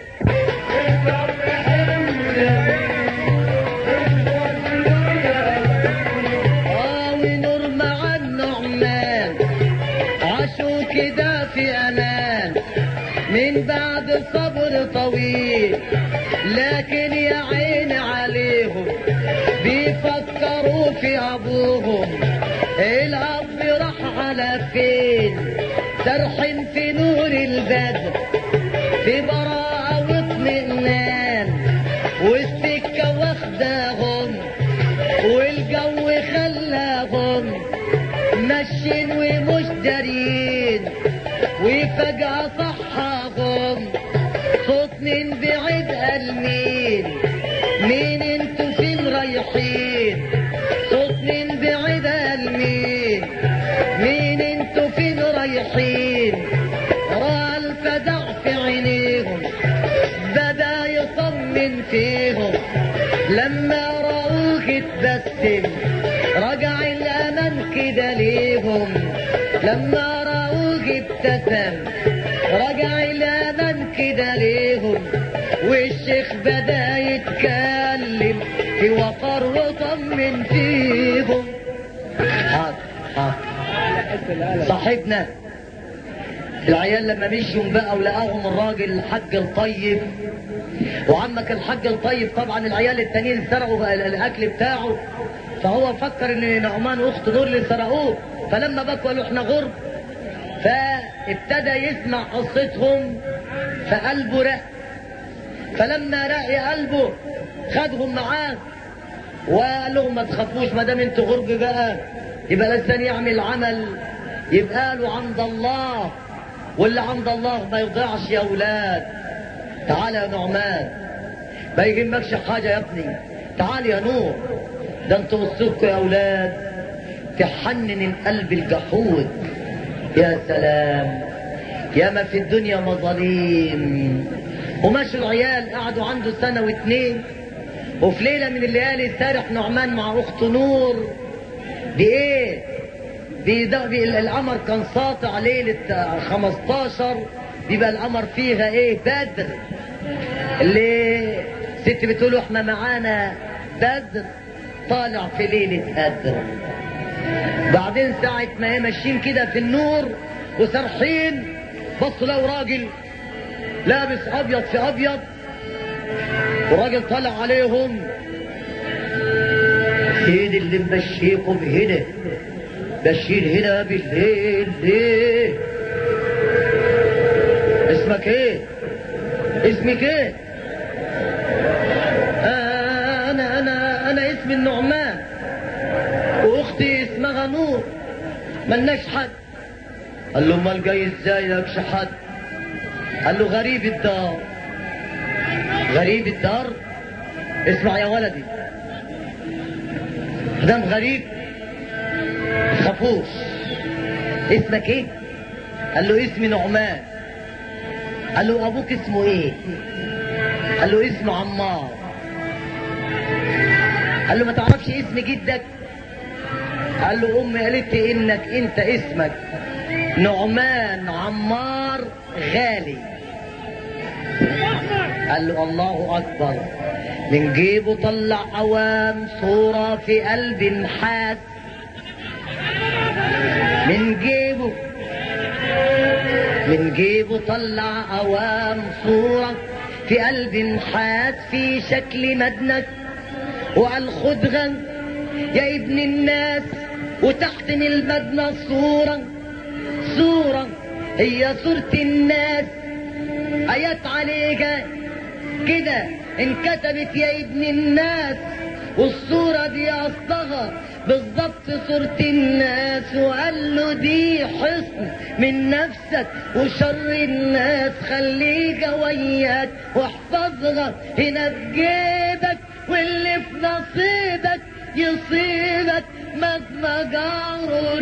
اه ونور مع النعمان عاشوا كده في امان من بعد صبر طويل لكن يا عيني عليهم بيفكروا في ابوهم الاب راح على فين سرحين في نور البدر في براءة واطمئنان والسكة واخداهم والجو خلاهم ماشيين ومش دارين وفجأة صحاهم صوت من بعيد قال مين مين انتوا فين رايحين صوت من بعيد قال مين مين انتوا فين رايحين رأى الفزع في عينيهم بدا يطمن فيهم لما رأوك اتبسم رجع الأمل كده ليهم لما رأوك ابتسم رجع الأمل كده ليهم والشيخ بدا يتكلم في وقر وطمن فيهم حاضر حاضر صاحبنا العيال لما مشيوا بقى ولقاهم الراجل الحاج الطيب وعمك الحاج الطيب طبعا العيال التانيين سرقوا بقى الاكل بتاعه فهو فكر ان نعمان واخته دول اللي سرقوه فلما بكوا قالوا احنا غرب فابتدى يسمع قصتهم فقلبه رق فلما رقي قلبه خدهم معاه وقال لهم ما تخافوش ما دام انتوا غرب بقى يبقى لسان يعمل عمل يبقى له عند الله واللي عند الله ما يضيعش يا اولاد تعال يا نعمان ما يهمكش حاجه يا ابني تعال يا نور ده انتوا وصلكوا يا اولاد تحنن القلب الجحود يا سلام يا ما في الدنيا مظاليم وماشوا العيال قعدوا عنده سنه واتنين وفي ليله من الليالي سارح نعمان مع اخته نور بايه بيدا- بي القمر كان ساطع ليلة 15 بيبقى القمر فيها ايه بدر اللي ست بتقول احنا معانا بدر طالع في ليلة بدر بعدين ساعة ما هي ماشيين كده في النور وسرحين بصوا لقوا راجل لابس ابيض في ابيض وراجل طالع عليهم سيد اللي ممشيكم هنا بشير هنا بالليل ليه اسمك ايه اسمك ايه آه انا انا انا اسمي النعمان واختي اسمها نور ملناش حد قال له امال جاي ازاي لكش حد قال له غريب الدار غريب الدار اسمع يا ولدي دام غريب تخافوش اسمك ايه قال له اسمي نعمان قال له ابوك اسمه ايه قال له اسمه عمار قال له ما تعرفش اسم جدك قال له امي قالت لي انك انت اسمك نعمان عمار غالي قال له الله اكبر من جيبه طلع عوام صورة في قلب نحاس من جيبه من جيبه طلع عوام صورة في قلب نحاس في شكل مدنك وقال خدها يا ابن الناس وتحت من المدنة صورة صورة هي صورة الناس آيات عليها كده انكتبت يا ابن الناس والصورة دي أصلها بالظبط صورة الناس وقال له دي حصن من نفسك وشر الناس خليك وياك واحفظها هنا في جيبك واللي في نصيبك يصيبك مهما جاروا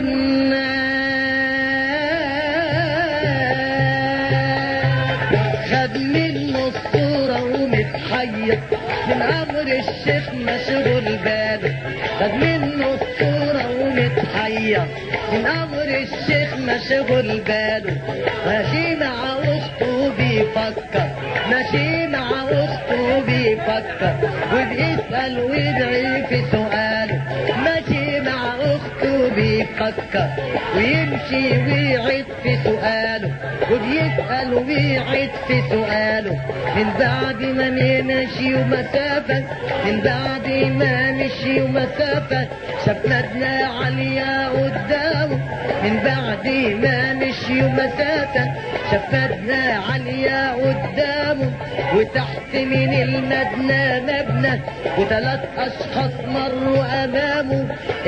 الناس خد منه الصورة ومتحير من أمر الشيخ مشغول باله خد منه الصورة ومتحير من أمر الشيخ مشغول باله ماشي مع أخته بيفكر ماشي مع أخته بيفكر وبيسأل ويدعي في سؤاله ماشي مع أخته بيفكر ويمشي ويعيد في سؤاله وبيسأل ويعيد في سؤاله من بعد ما مشي ومسافة من بعد ما مشي ومسافة شاف مدنة عالية قدامه من بعد ما مشي ومسافة شاف مدنة عالية قدامه وتحت من المدنة مبنى وثلاث أشخاص مروا أمامه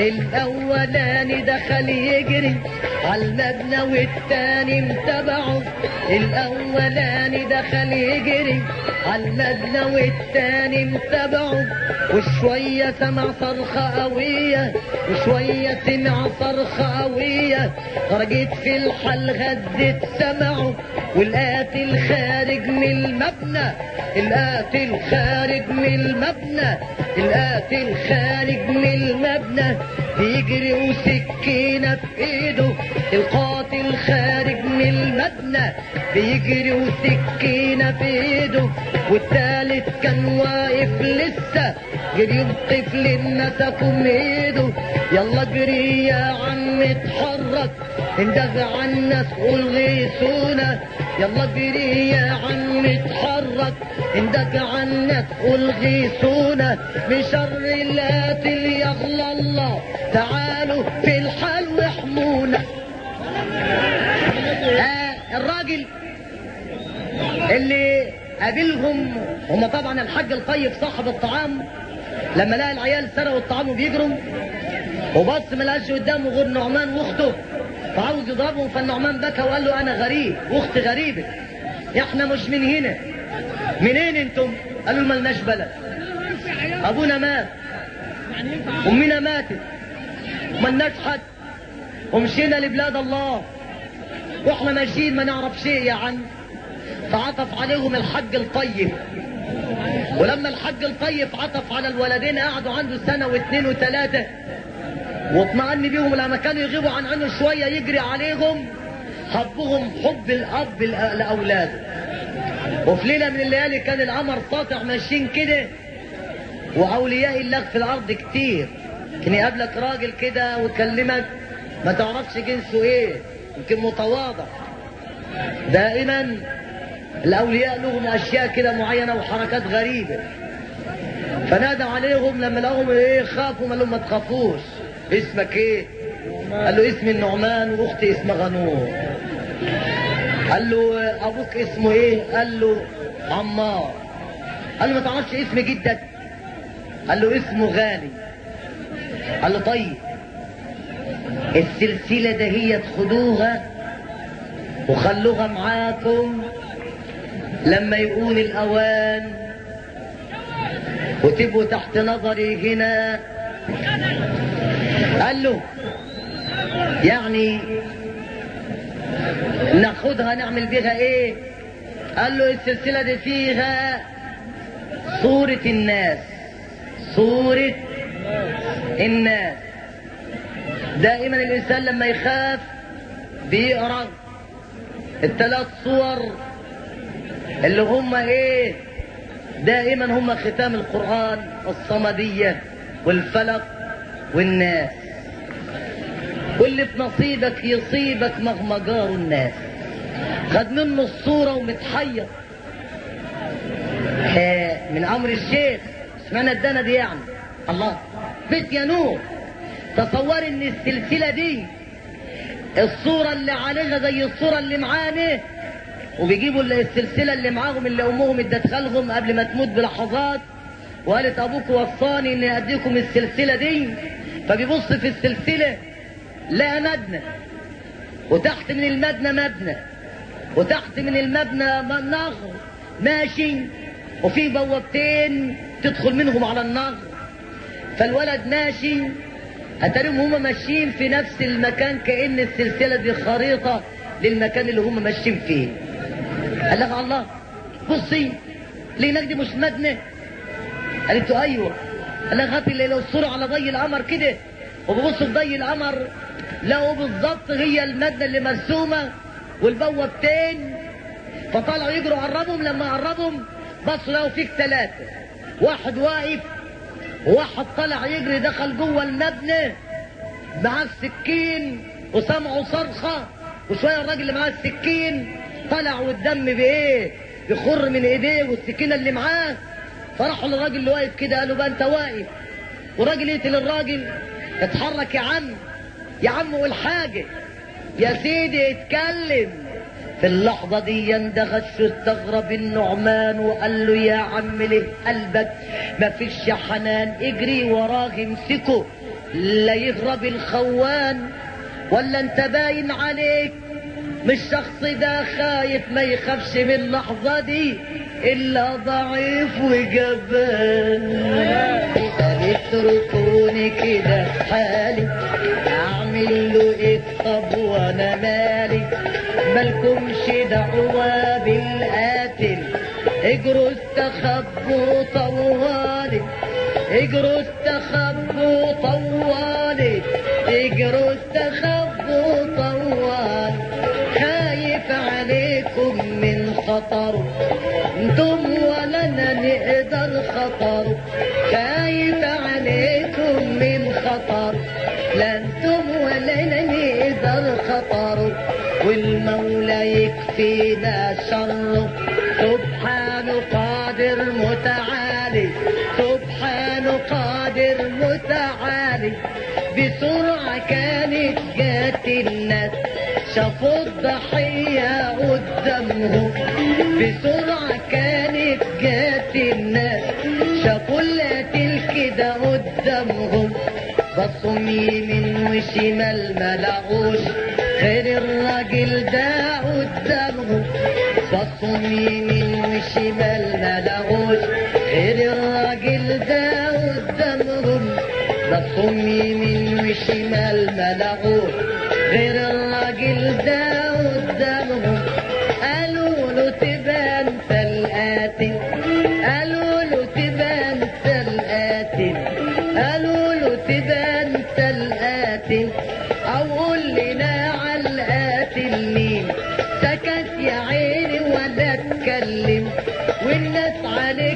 الأولاني دخل يجري على المبنى والتاني متبعه الأولاني دخل يجري على المبنى والتاني متبعه وشوية سمع صرخة قوية وشوية سمع صرخة قوية خرجت في الحل غدت سمعه والقاتل خارج من المبنى القاتل خارج من المبنى القاتل خارج من المبنى بيجري وسكينة في ايده القاتل خارج من المبنى بيجري وسكينة في ايده والتالت كان واقف لسه جري الطفل مسكه من ايده يلا اجري يا عم اتحرك اندفع الناس قول غيثونا يلا اجري يا عم اتحرك اندفع الناس قول غيثونا بشر القاتل يغلى الله تعالوا في الحال واحمونا آه الراجل اللي قابلهم هم طبعا الحاج الطيب صاحب الطعام لما لقى العيال سرقوا الطعام وبيجروا وبص ما لقاش قدامه غير نعمان واخته فعاوز يضربهم فالنعمان بكى وقال له انا غريب واختي غريبه احنا مش من هنا منين انتم قالوا ملناش بلد ابونا مات امنا ماتت ملناش حد ومشينا لبلاد الله واحنا ماشيين ما نعرف شيء يا عم فعطف عليهم الحج الطيب ولما الحج الطيب عطف على الولدين قعدوا عنده سنة واثنين وثلاثة واطمأن بيهم لما كانوا يغيبوا عن عنه شوية يجري عليهم حبهم حب الأب لأ- لأولاده وفي ليلة من الليالي كان القمر ساطع ماشيين كده وأولياء الله في الأرض كتير كان يقابلك راجل كده ويكلمك ما تعرفش جنسه ايه يمكن متواضع دائما الأولياء لهم أشياء كده معينة وحركات غريبة فنادى عليهم لما لقوهم ايه خافوا قال لهم ما تخافوش اسمك ايه قال له اسمي النعمان واختي اسمها غنور قال له ابوك اسمه ايه قال له عمار قال له ما تعرفش اسم جدك قال له اسمه غالي قال له طيب السلسلة دهيت خدوها وخلوها معاكم لما يكون الأوان وتبقوا تحت نظري هنا قال له يعني ناخدها نعمل بيها ايه قال له السلسلة دي فيها صورة الناس صورة الناس دائما الانسان لما يخاف بيقرا الثلاث صور اللي هم ايه دائما هم ختام القرآن الصمدية والفلق والناس واللي في نصيبك يصيبك مهما جار الناس خد منه الصورة ومتحير آه، من امر الشيخ اشمعنى ادانا دي يعني الله بيت يا نور تصور ان السلسله دي الصوره اللي عليها زي الصوره اللي معانا وبيجيبوا السلسله اللي معاهم اللي امهم ادتها لهم قبل ما تموت بلحظات وقالت ابوك وصاني اني اديكم السلسله دي فبيبص في السلسله لقى مبنى وتحت من المبنى مبنى وتحت من المبنى م- نهر ماشي وفي بوابتين تدخل منهم على النهر فالولد ماشي اتاريهم هما ماشيين في نفس المكان كأن السلسلة دي خريطة للمكان اللي هما ماشيين فيه قال لها الله بصي ليه هناك دي مش مبنى قالت له ايوه قال لها هاتي اللي لو الصورة على ضي القمر كده وببصوا في ضي القمر لقوا بالظبط هي المبنى اللي مرسومة والبوابتين فطلعوا يجروا قربهم لما قربهم بصوا لقوا فيك ثلاثة واحد واقف وواحد طلع يجري دخل جوه المبنى معاه السكين وسمعوا صرخة وشوية الراجل اللي معاه السكين طلع والدم بايه بيخر من ايديه والسكينة اللي معاه فراحوا للراجل اللي واقف كده قالوا بقى انت واقف والراجل يقتل الراجل اتحرك يا عم يا عم قول حاجة يا سيدي اتكلم في اللحظة دي يندغش استغرب النعمان وقال له يا عم ليه قلبك ما فيش يا حنان اجري وراه امسكه لا يهرب الخوان ولا انت باين عليك مش شخص ده خايف ما يخافش من اللحظة دي إلا ضعيف وجبان قال اتركوني كده في حالي أعمل له إيه طب وأنا مالي مالكمش دعوة بالقاتل اجروا استخبوا طوالي اجروا استخبوا طوالي اجروا استخبوا طوالي خايف عليكم من خطر انتم ولا انا نقدر خطر خايف عليكم من خطر لا انتم ولا انا نقدر خطر والمولى يكفينا شره سبحانه قادر متعالي سبحانه قادر متعالي بسرعة كانت جات الناس شافوا الضحية قدامهم بسرعة كانت جات الناس شافوا القتيل كده قدامهم بصوا يمين وشمال ما لقوش غير الراجل ده قدامهم بصوا يمين وشمال ما لقوش غير الراجل ده قدامهم بصوا يمين وشمال ما لقوش غير الراجل ده قدامهم قالوا له تبان فالقاتل قالوا له تبان فالقاتل قالوا له تبان فالقاتل او قول لنا على القاتل مين سكت يا عيني ولا اتكلم والناس عليك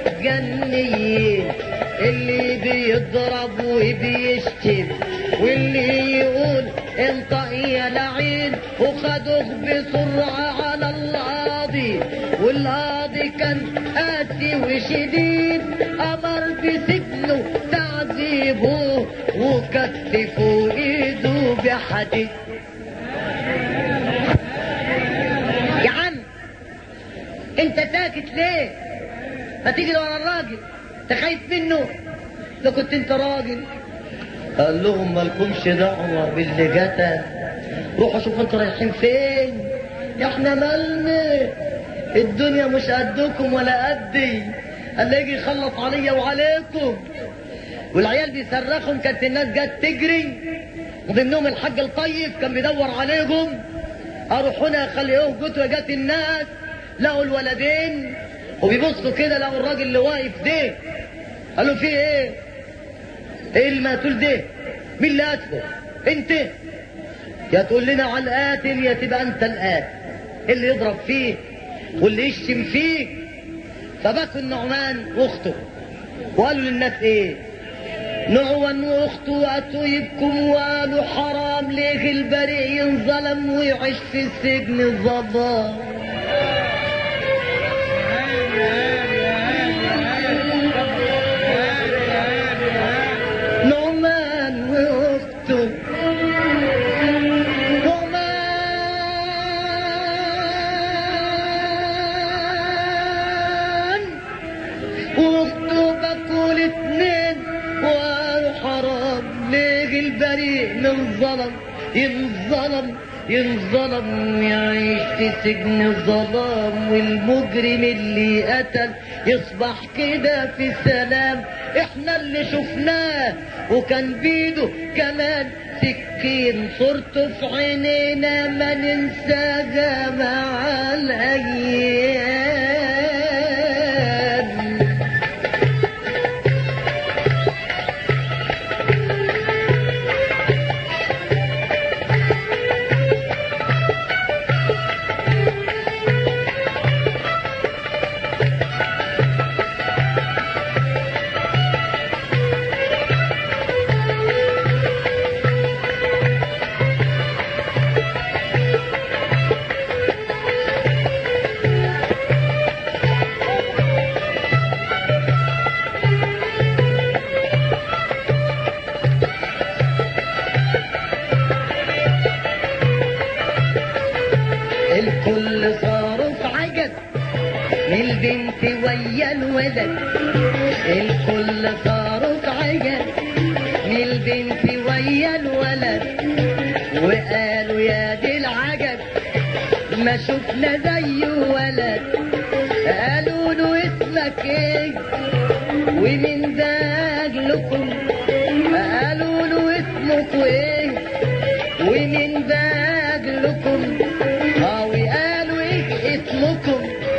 متجنيين اللي بيضرب وبيشتم واللي يقول انطق يا لعين وخدوه بسرعة على القاضي والقاضي كان قاسي وشديد امر بسجنه تعذيبه وكتفوا ايده بحديد يا عم انت ساكت ليه ما تيجي ورا الراجل انت خايف منه لو كنت انت راجل قال لهم مالكمش دعوة باللي جتا روحوا شوفوا انتوا رايحين فين احنا مالنا الدنيا مش قدكم ولا قدي قال لي يجي يخلص عليا وعليكم والعيال بيصرخهم كانت الناس جت تجري وضمنهم الحاج الطيب كان بيدور عليهم اروح هنا خليهم جت جت الناس لقوا الولدين وبيبصوا كده لقوا الراجل اللي واقف ده قالوا في ايه ايه المقتول ده مين اللي قتله انت يا تقول لنا على القاتل يا تبقى انت القاتل اللي يضرب فيه واللي يشتم فيه فبكوا النعمان واخته وقالوا للناس ايه نعوان واخته اتوا يبكم وقالوا حرام ليه البريء ينظلم ويعيش في السجن الظلام هادي هادي ينظلم ينظلم يعيش في سجن الظلام والمجرم اللي قتل يصبح كده في سلام احنا اللي شفناه وكان بيده كمان سكين صورته في عينينا ما ننساها مع الايام الكل صاروا في عجب من البنت ويا الولد الكل صاروا في عجب من البنت ويا الولد وقالوا يا دي العجب ما شفنا زيه ولد قالوا له اسمك ايه ومن ده لكم قالوا له اسمك ايه ومن ده لكم اه وقالوا ايه اسمكم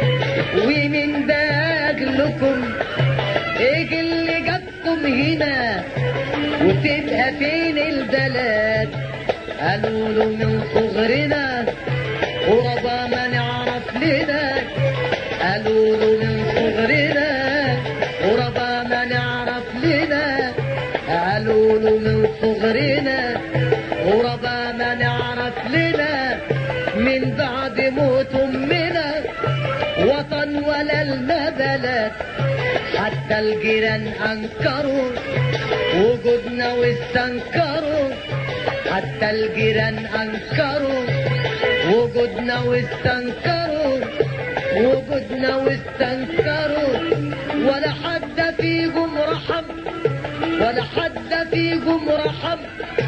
ومن ده لكم ايه اللي جابكم هنا وتبقى فين البلد قالوا له من صغرنا ورضا ما نعرف لنا قالوا له من صغرنا ورضا ما نعرف لنا قالوا له من صغرنا ورضا ما نعرف لنا من بعد موت امنا وطن ولا لنا بلد حتى الجيران انكروا وجودنا واستنكروا حتى الجيران انكروا وجودنا واستنكروا وجودنا واستنكروا ولا حد فيكم رحم ولا حد فيكم رحم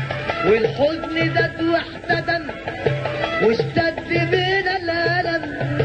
والحزن زاد واحتدم واشتد بينا الالم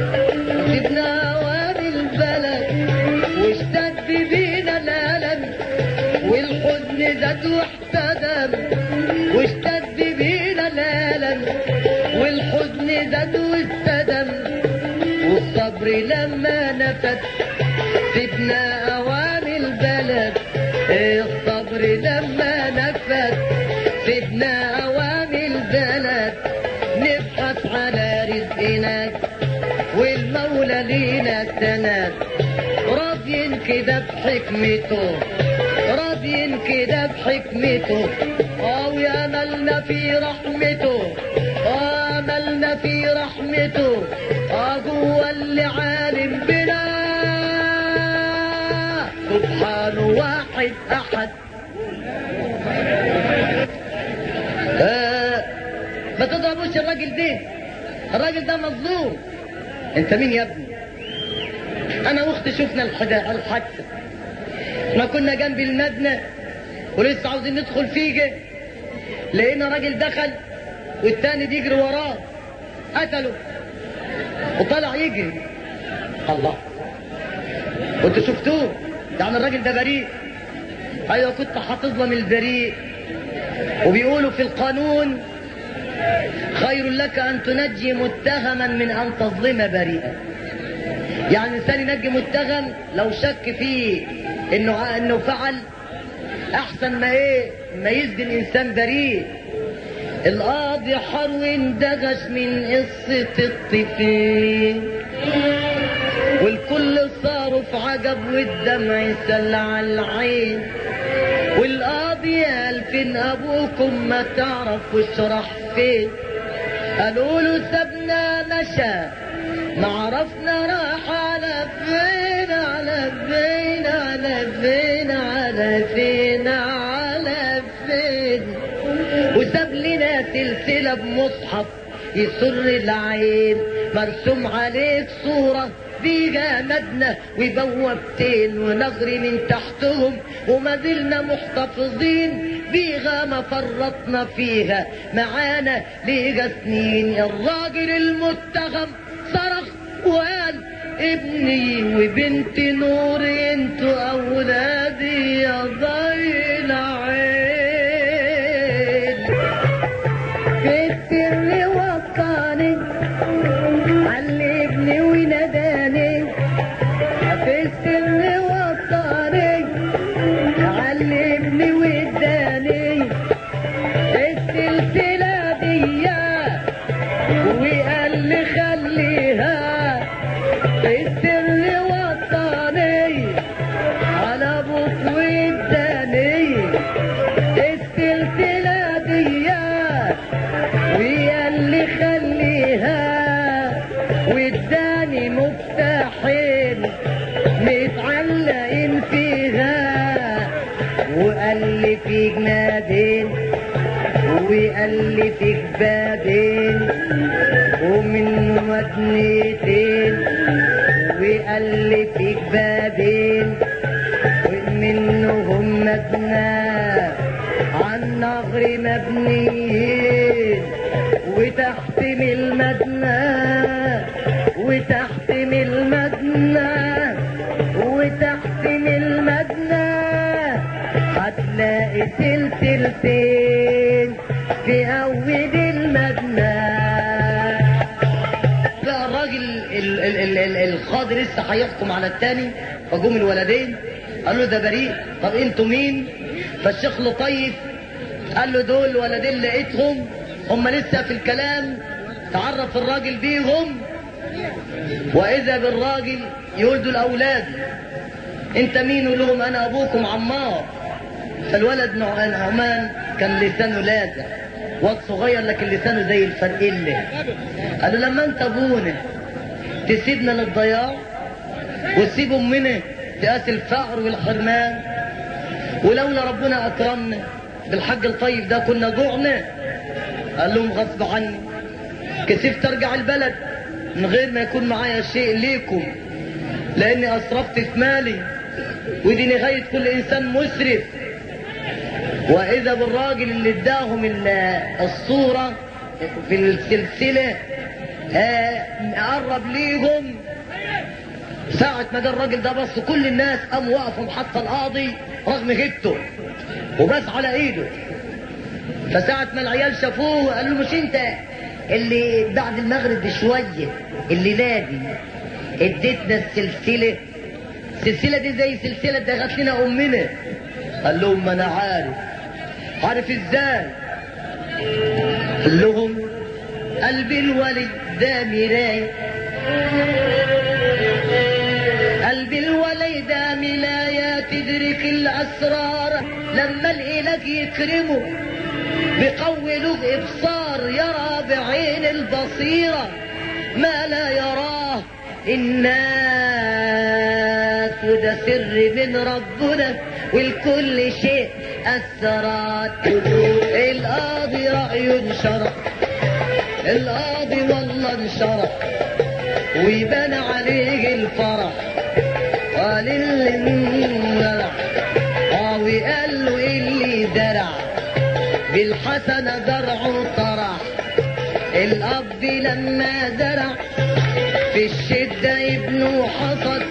سيبنا اوامر البلد واشتد بينا الالم والحزن زاد واحتدم واشتد بينا الالم والحزن زاد واستدم والصبر لما نفد سيبنا اوامر البلد الصبر لما نفد سيبنا اوامر البلد نبحث على رزقنا والمولى لينا سند راضين كده بحكمته راضين كده بحكمته اه واملنا في رحمته اه املنا في رحمته اه جوه اللي عالم بنا سبحانه واحد احد آه ما تضربوش الراجل ده الراجل ده مظلوم انت مين يا ابني انا واختي شفنا الحدا- الحادثه احنا كنا جنب المبنى ولسه عاوزين ندخل فيه لقينا راجل دخل والتاني بيجري وراه قتله وطلع يجري الله وانتوا شفتوه يعني الراجل ده بريء ايوه كنت هتظلم البريء وبيقولوا في القانون خير لك ان تنجي متهما من ان تظلم بريئا يعني الانسان ينجي متهم لو شك فيه انه انه فعل احسن ما ايه ما يسجن انسان بريء القاضي حرو دغش من قصة الطفلين والكل صاروا في عجب والدمع سل على العين والقاضي قال فين ابوكم ما تعرف وش راح فين قالوا له سابنا مشى ما عرفنا راح على فين على فين على فين على فين على فين وساب لنا سلسلة بمصحف يسر العين مرسوم عليك صورة بيها مدنة وبوابتين ونغري من تحتهم وما زلنا محتفظين بيها ما فرطنا فيها معانا ليها سنين الراجل المتهم صرخ وقال ابني وبنتي نور انتوا اولادي يا ضي العين في السر وقعني علمني وناداني في السر وقعني علمني واداني السلسلة دي وقال لي خليها في السر وطني على ابوك واداني السلسلة دي وقال لي خليها واداني مفتاحين متعلقين فيها وقال لي في جنادين وقال لي في بابين ومنه مدنيتين وقال لي في بابين ومنهم مبنى عن نهر مبنيين وتحت من المبنى وتحت من المبنى وتحت من المبنى هتلاقي سلسلتين في أول المبنى لا الراجل ال- ال- ال- ال- القاضي لسه هيحكم على التاني فجم الولدين قال له ده بريء طب انتوا مين فالشيخ لطيف قال له دول ولدين لقيتهم هم لسه في الكلام تعرف الراجل بيهم واذا بالراجل يقول دول اولادي انت مين يقول لهم انا ابوكم عمار فالولد نوع- نعمان كان لسانه لاذع واد صغير لكن لسانه زي الفرقله قال له لما انت ابونا تسيبنا للضياع وتسيب امنا تقاس الفقر والحرمان ولولا ربنا اكرمنا بالحج الطيب ده كنا جوعنا قال لهم غصب عني كسفت ارجع البلد من غير ما يكون معايا شيء ليكم لاني اسرفت في مالي ودي نهايه كل انسان مسرف واذا بالراجل اللي اداهم ال- الصوره في السلسله آه، قرب ليهم ساعة ما ده الراجل ده بص كل الناس قاموا وقفوا محط القاضي رغم غيبته وبس على ايده فساعة ما العيال شافوه قالوا له مش انت اللي بعد المغرب بشوية اللي نادي اديتنا السلسلة السلسلة دي زي سلسلة دغت لنا امنا قال لهم ما انا عارف عارف ازاي قال لهم قلب الولي ده مراية قلب الولي ده ملاية تدرك الأسرار لما الإله يكرمه بقوي له إبصار يرى بعين البصيرة ما لا يراه الناس وده سر من ربنا والكل شيء أسرات القاضي رأيه انشرح القاضي والله انشرح ويبان عليه الفرح قال اللي انزرع اه وقال له اللي زرع بالحسنة زرعه طرح الأب لما زرع في الشدة ابنه حصد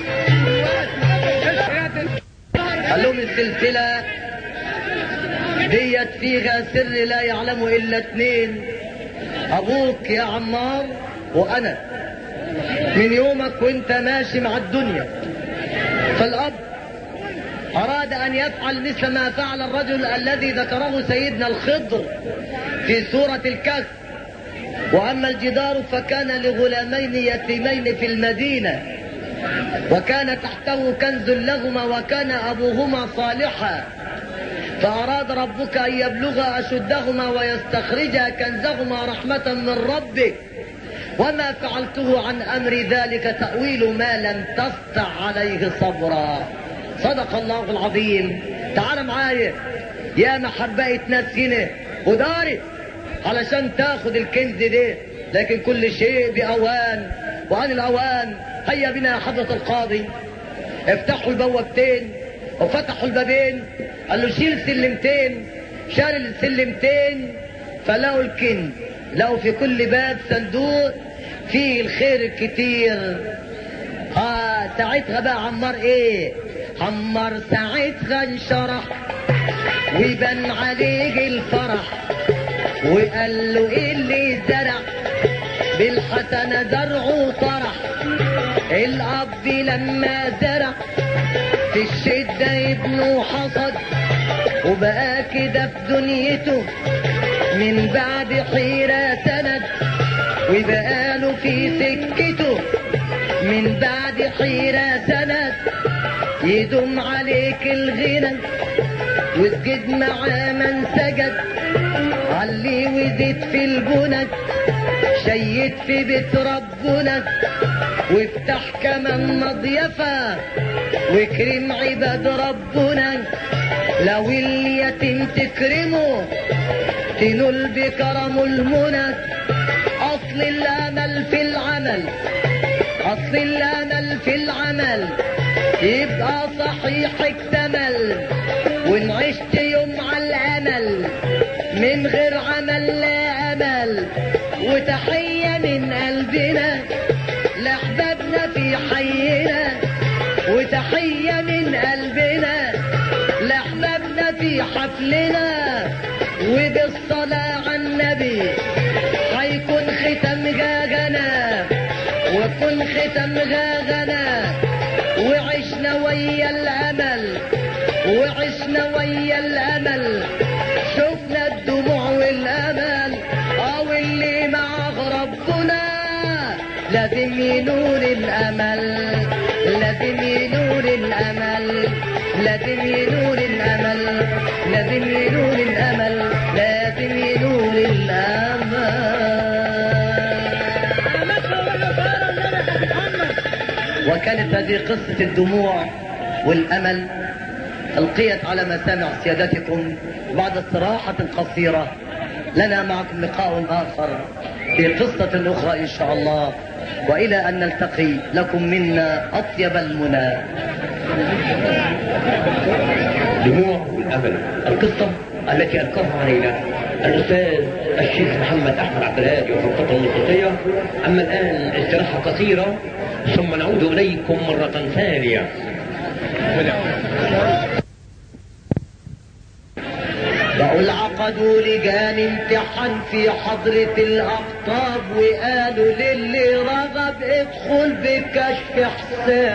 قال لهم السلسلة ديت فيها سر لا يعلمه إلا اتنين أبوك يا عمار وأنا من يومك وانت ماشي مع الدنيا فالأب أراد أن يفعل مثل ما فعل الرجل الذي ذكره سيدنا الخضر في سورة الكهف وأما الجدار فكان لغلامين يتيمين في المدينة وكان تحته كنز لهما وكان أبوهما صالحا فأراد ربك أن يبلغا أشدهما ويستخرجا كنزهما رحمة من ربك وما فعلته عن أمر ذلك تأويل ما لم تستع عليه صبرا صدق الله العظيم تعال معايا يا محبة ناس هنا وداري علشان تاخد الكنز ده لكن كل شيء بأوان وعن الأوان هيا بنا يا حضرة القاضي افتحوا البوابتين وفتحوا البابين قال له شيل سلمتين شال السلمتين فلقوا الكنز لقوا في كل باب صندوق فيه الخير الكتير اه ساعتها بقى عمار ايه عمار ساعتها انشرح ويبان عليه الفرح وقال له ايه اللي زرع بالحسنة زرعه طرح الاب لما زرع في الشدة ابنه حصد وبقى كده في دنيته من بعد حيرة سند وبقى له في سكته من بعد حيرة سند يدوم عليك الغنى واسجد مع من سجد علي وزيد في البنى شيد في بيت ربنا وافتح كمان مضيفة واكرم عباد ربنا لو اليتيم تكرمه تنول بكرم المنى اصل الامل في العمل اصل الامل في العمل يبقى صحيح اكتمل وان عشت يوم على الامل من غير عمل لا امل وتحية من قلبنا لاحبابنا في حينا وتحية من قلبنا لاحبابنا في حفلنا وبالصلاة على النبي هيكون ختم غاغنا وكن ختم غاغنا وعشنا ويا الامل وعشنا ويا الامل شفنا الدموع والامل او اللي مع ربنا لازم ينور الامل لازم ينور الامل لازم ينور الامل لازم ينور الامل لازم ينور الامل وكانت هذه قصة الدموع والأمل ألقيت على مسامع سيادتكم بعد استراحة قصيرة لنا معكم لقاء آخر في قصة أخرى إن شاء الله وإلى أن نلتقي لكم منا أطيب المنى دموع والامل القصه التي القاها علينا الاستاذ الشيخ محمد احمد عبد الهادي وفرقته الموسيقيه اما الان استراحه قصيره ثم نعود اليكم مره ثانيه بقول عقدوا لجان امتحان في حضرة الأقطاب وقالوا للي رغب ادخل بكشف حساب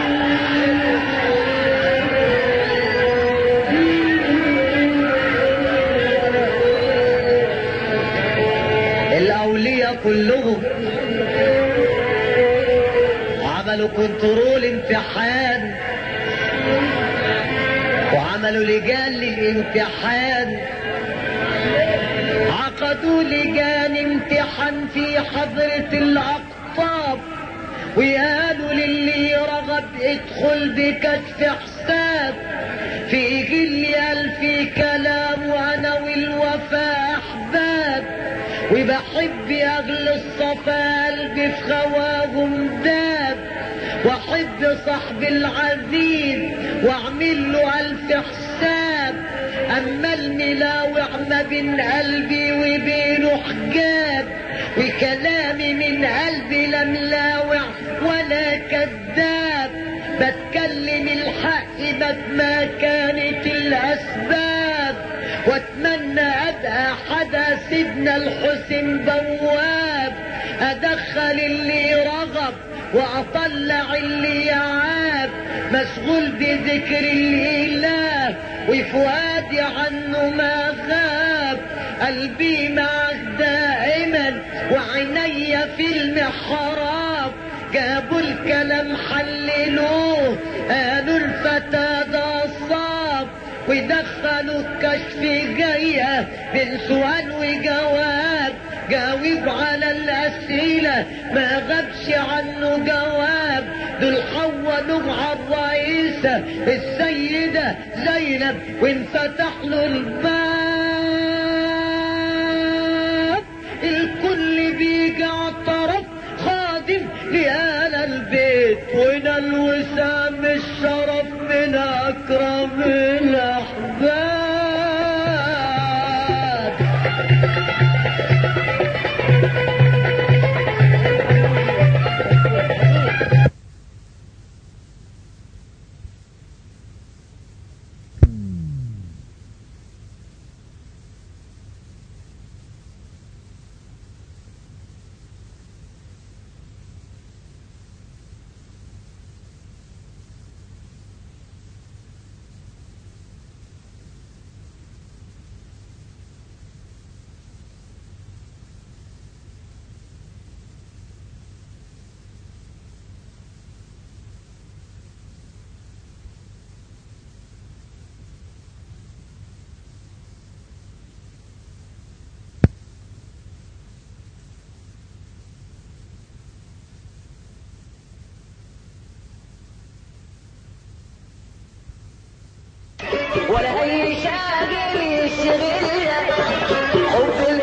الأولياء كلهم عملوا كنترول امتحان وعملوا لجان للامتحان عقدوا لجان امتحان في حضرة الأقطاب وقالوا للي رغب ادخل بكشف حساب في جل ألف كلام وأنا والوفاء أحباب وبحب أغلى الصفا قلبي في خواهم داب واحب صاحبي العزيز واعمل له الف حساب اما الملاوع ما بين قلبي وبينه حجاب وكلامي من قلبي لا ملاوع ولا كذاب بتكلم الحق مهما كانت الاسباب واتمنى ابقى حدا سيدنا الحسين بواب ادخل اللي رغب واطلع اللي يعاب مشغول بذكر الاله وفؤادي عنه ما غاب قلبي معك دائما وعيني في المحراب جابوا الكلام حللوه قالوا الفتى ده صاب ويدخلوا الكشف جاية من سؤال وجواب جاوب على الأسئلة ما غابش عنه جواب دول حولوا على الرئيسة السيدة زينب وانفتح له الباب الكل بيجي اعترف خادم لآل البيت ونا الوسام الشرف من أكرم الأحباب ولا اي شاغل يشغلنا حب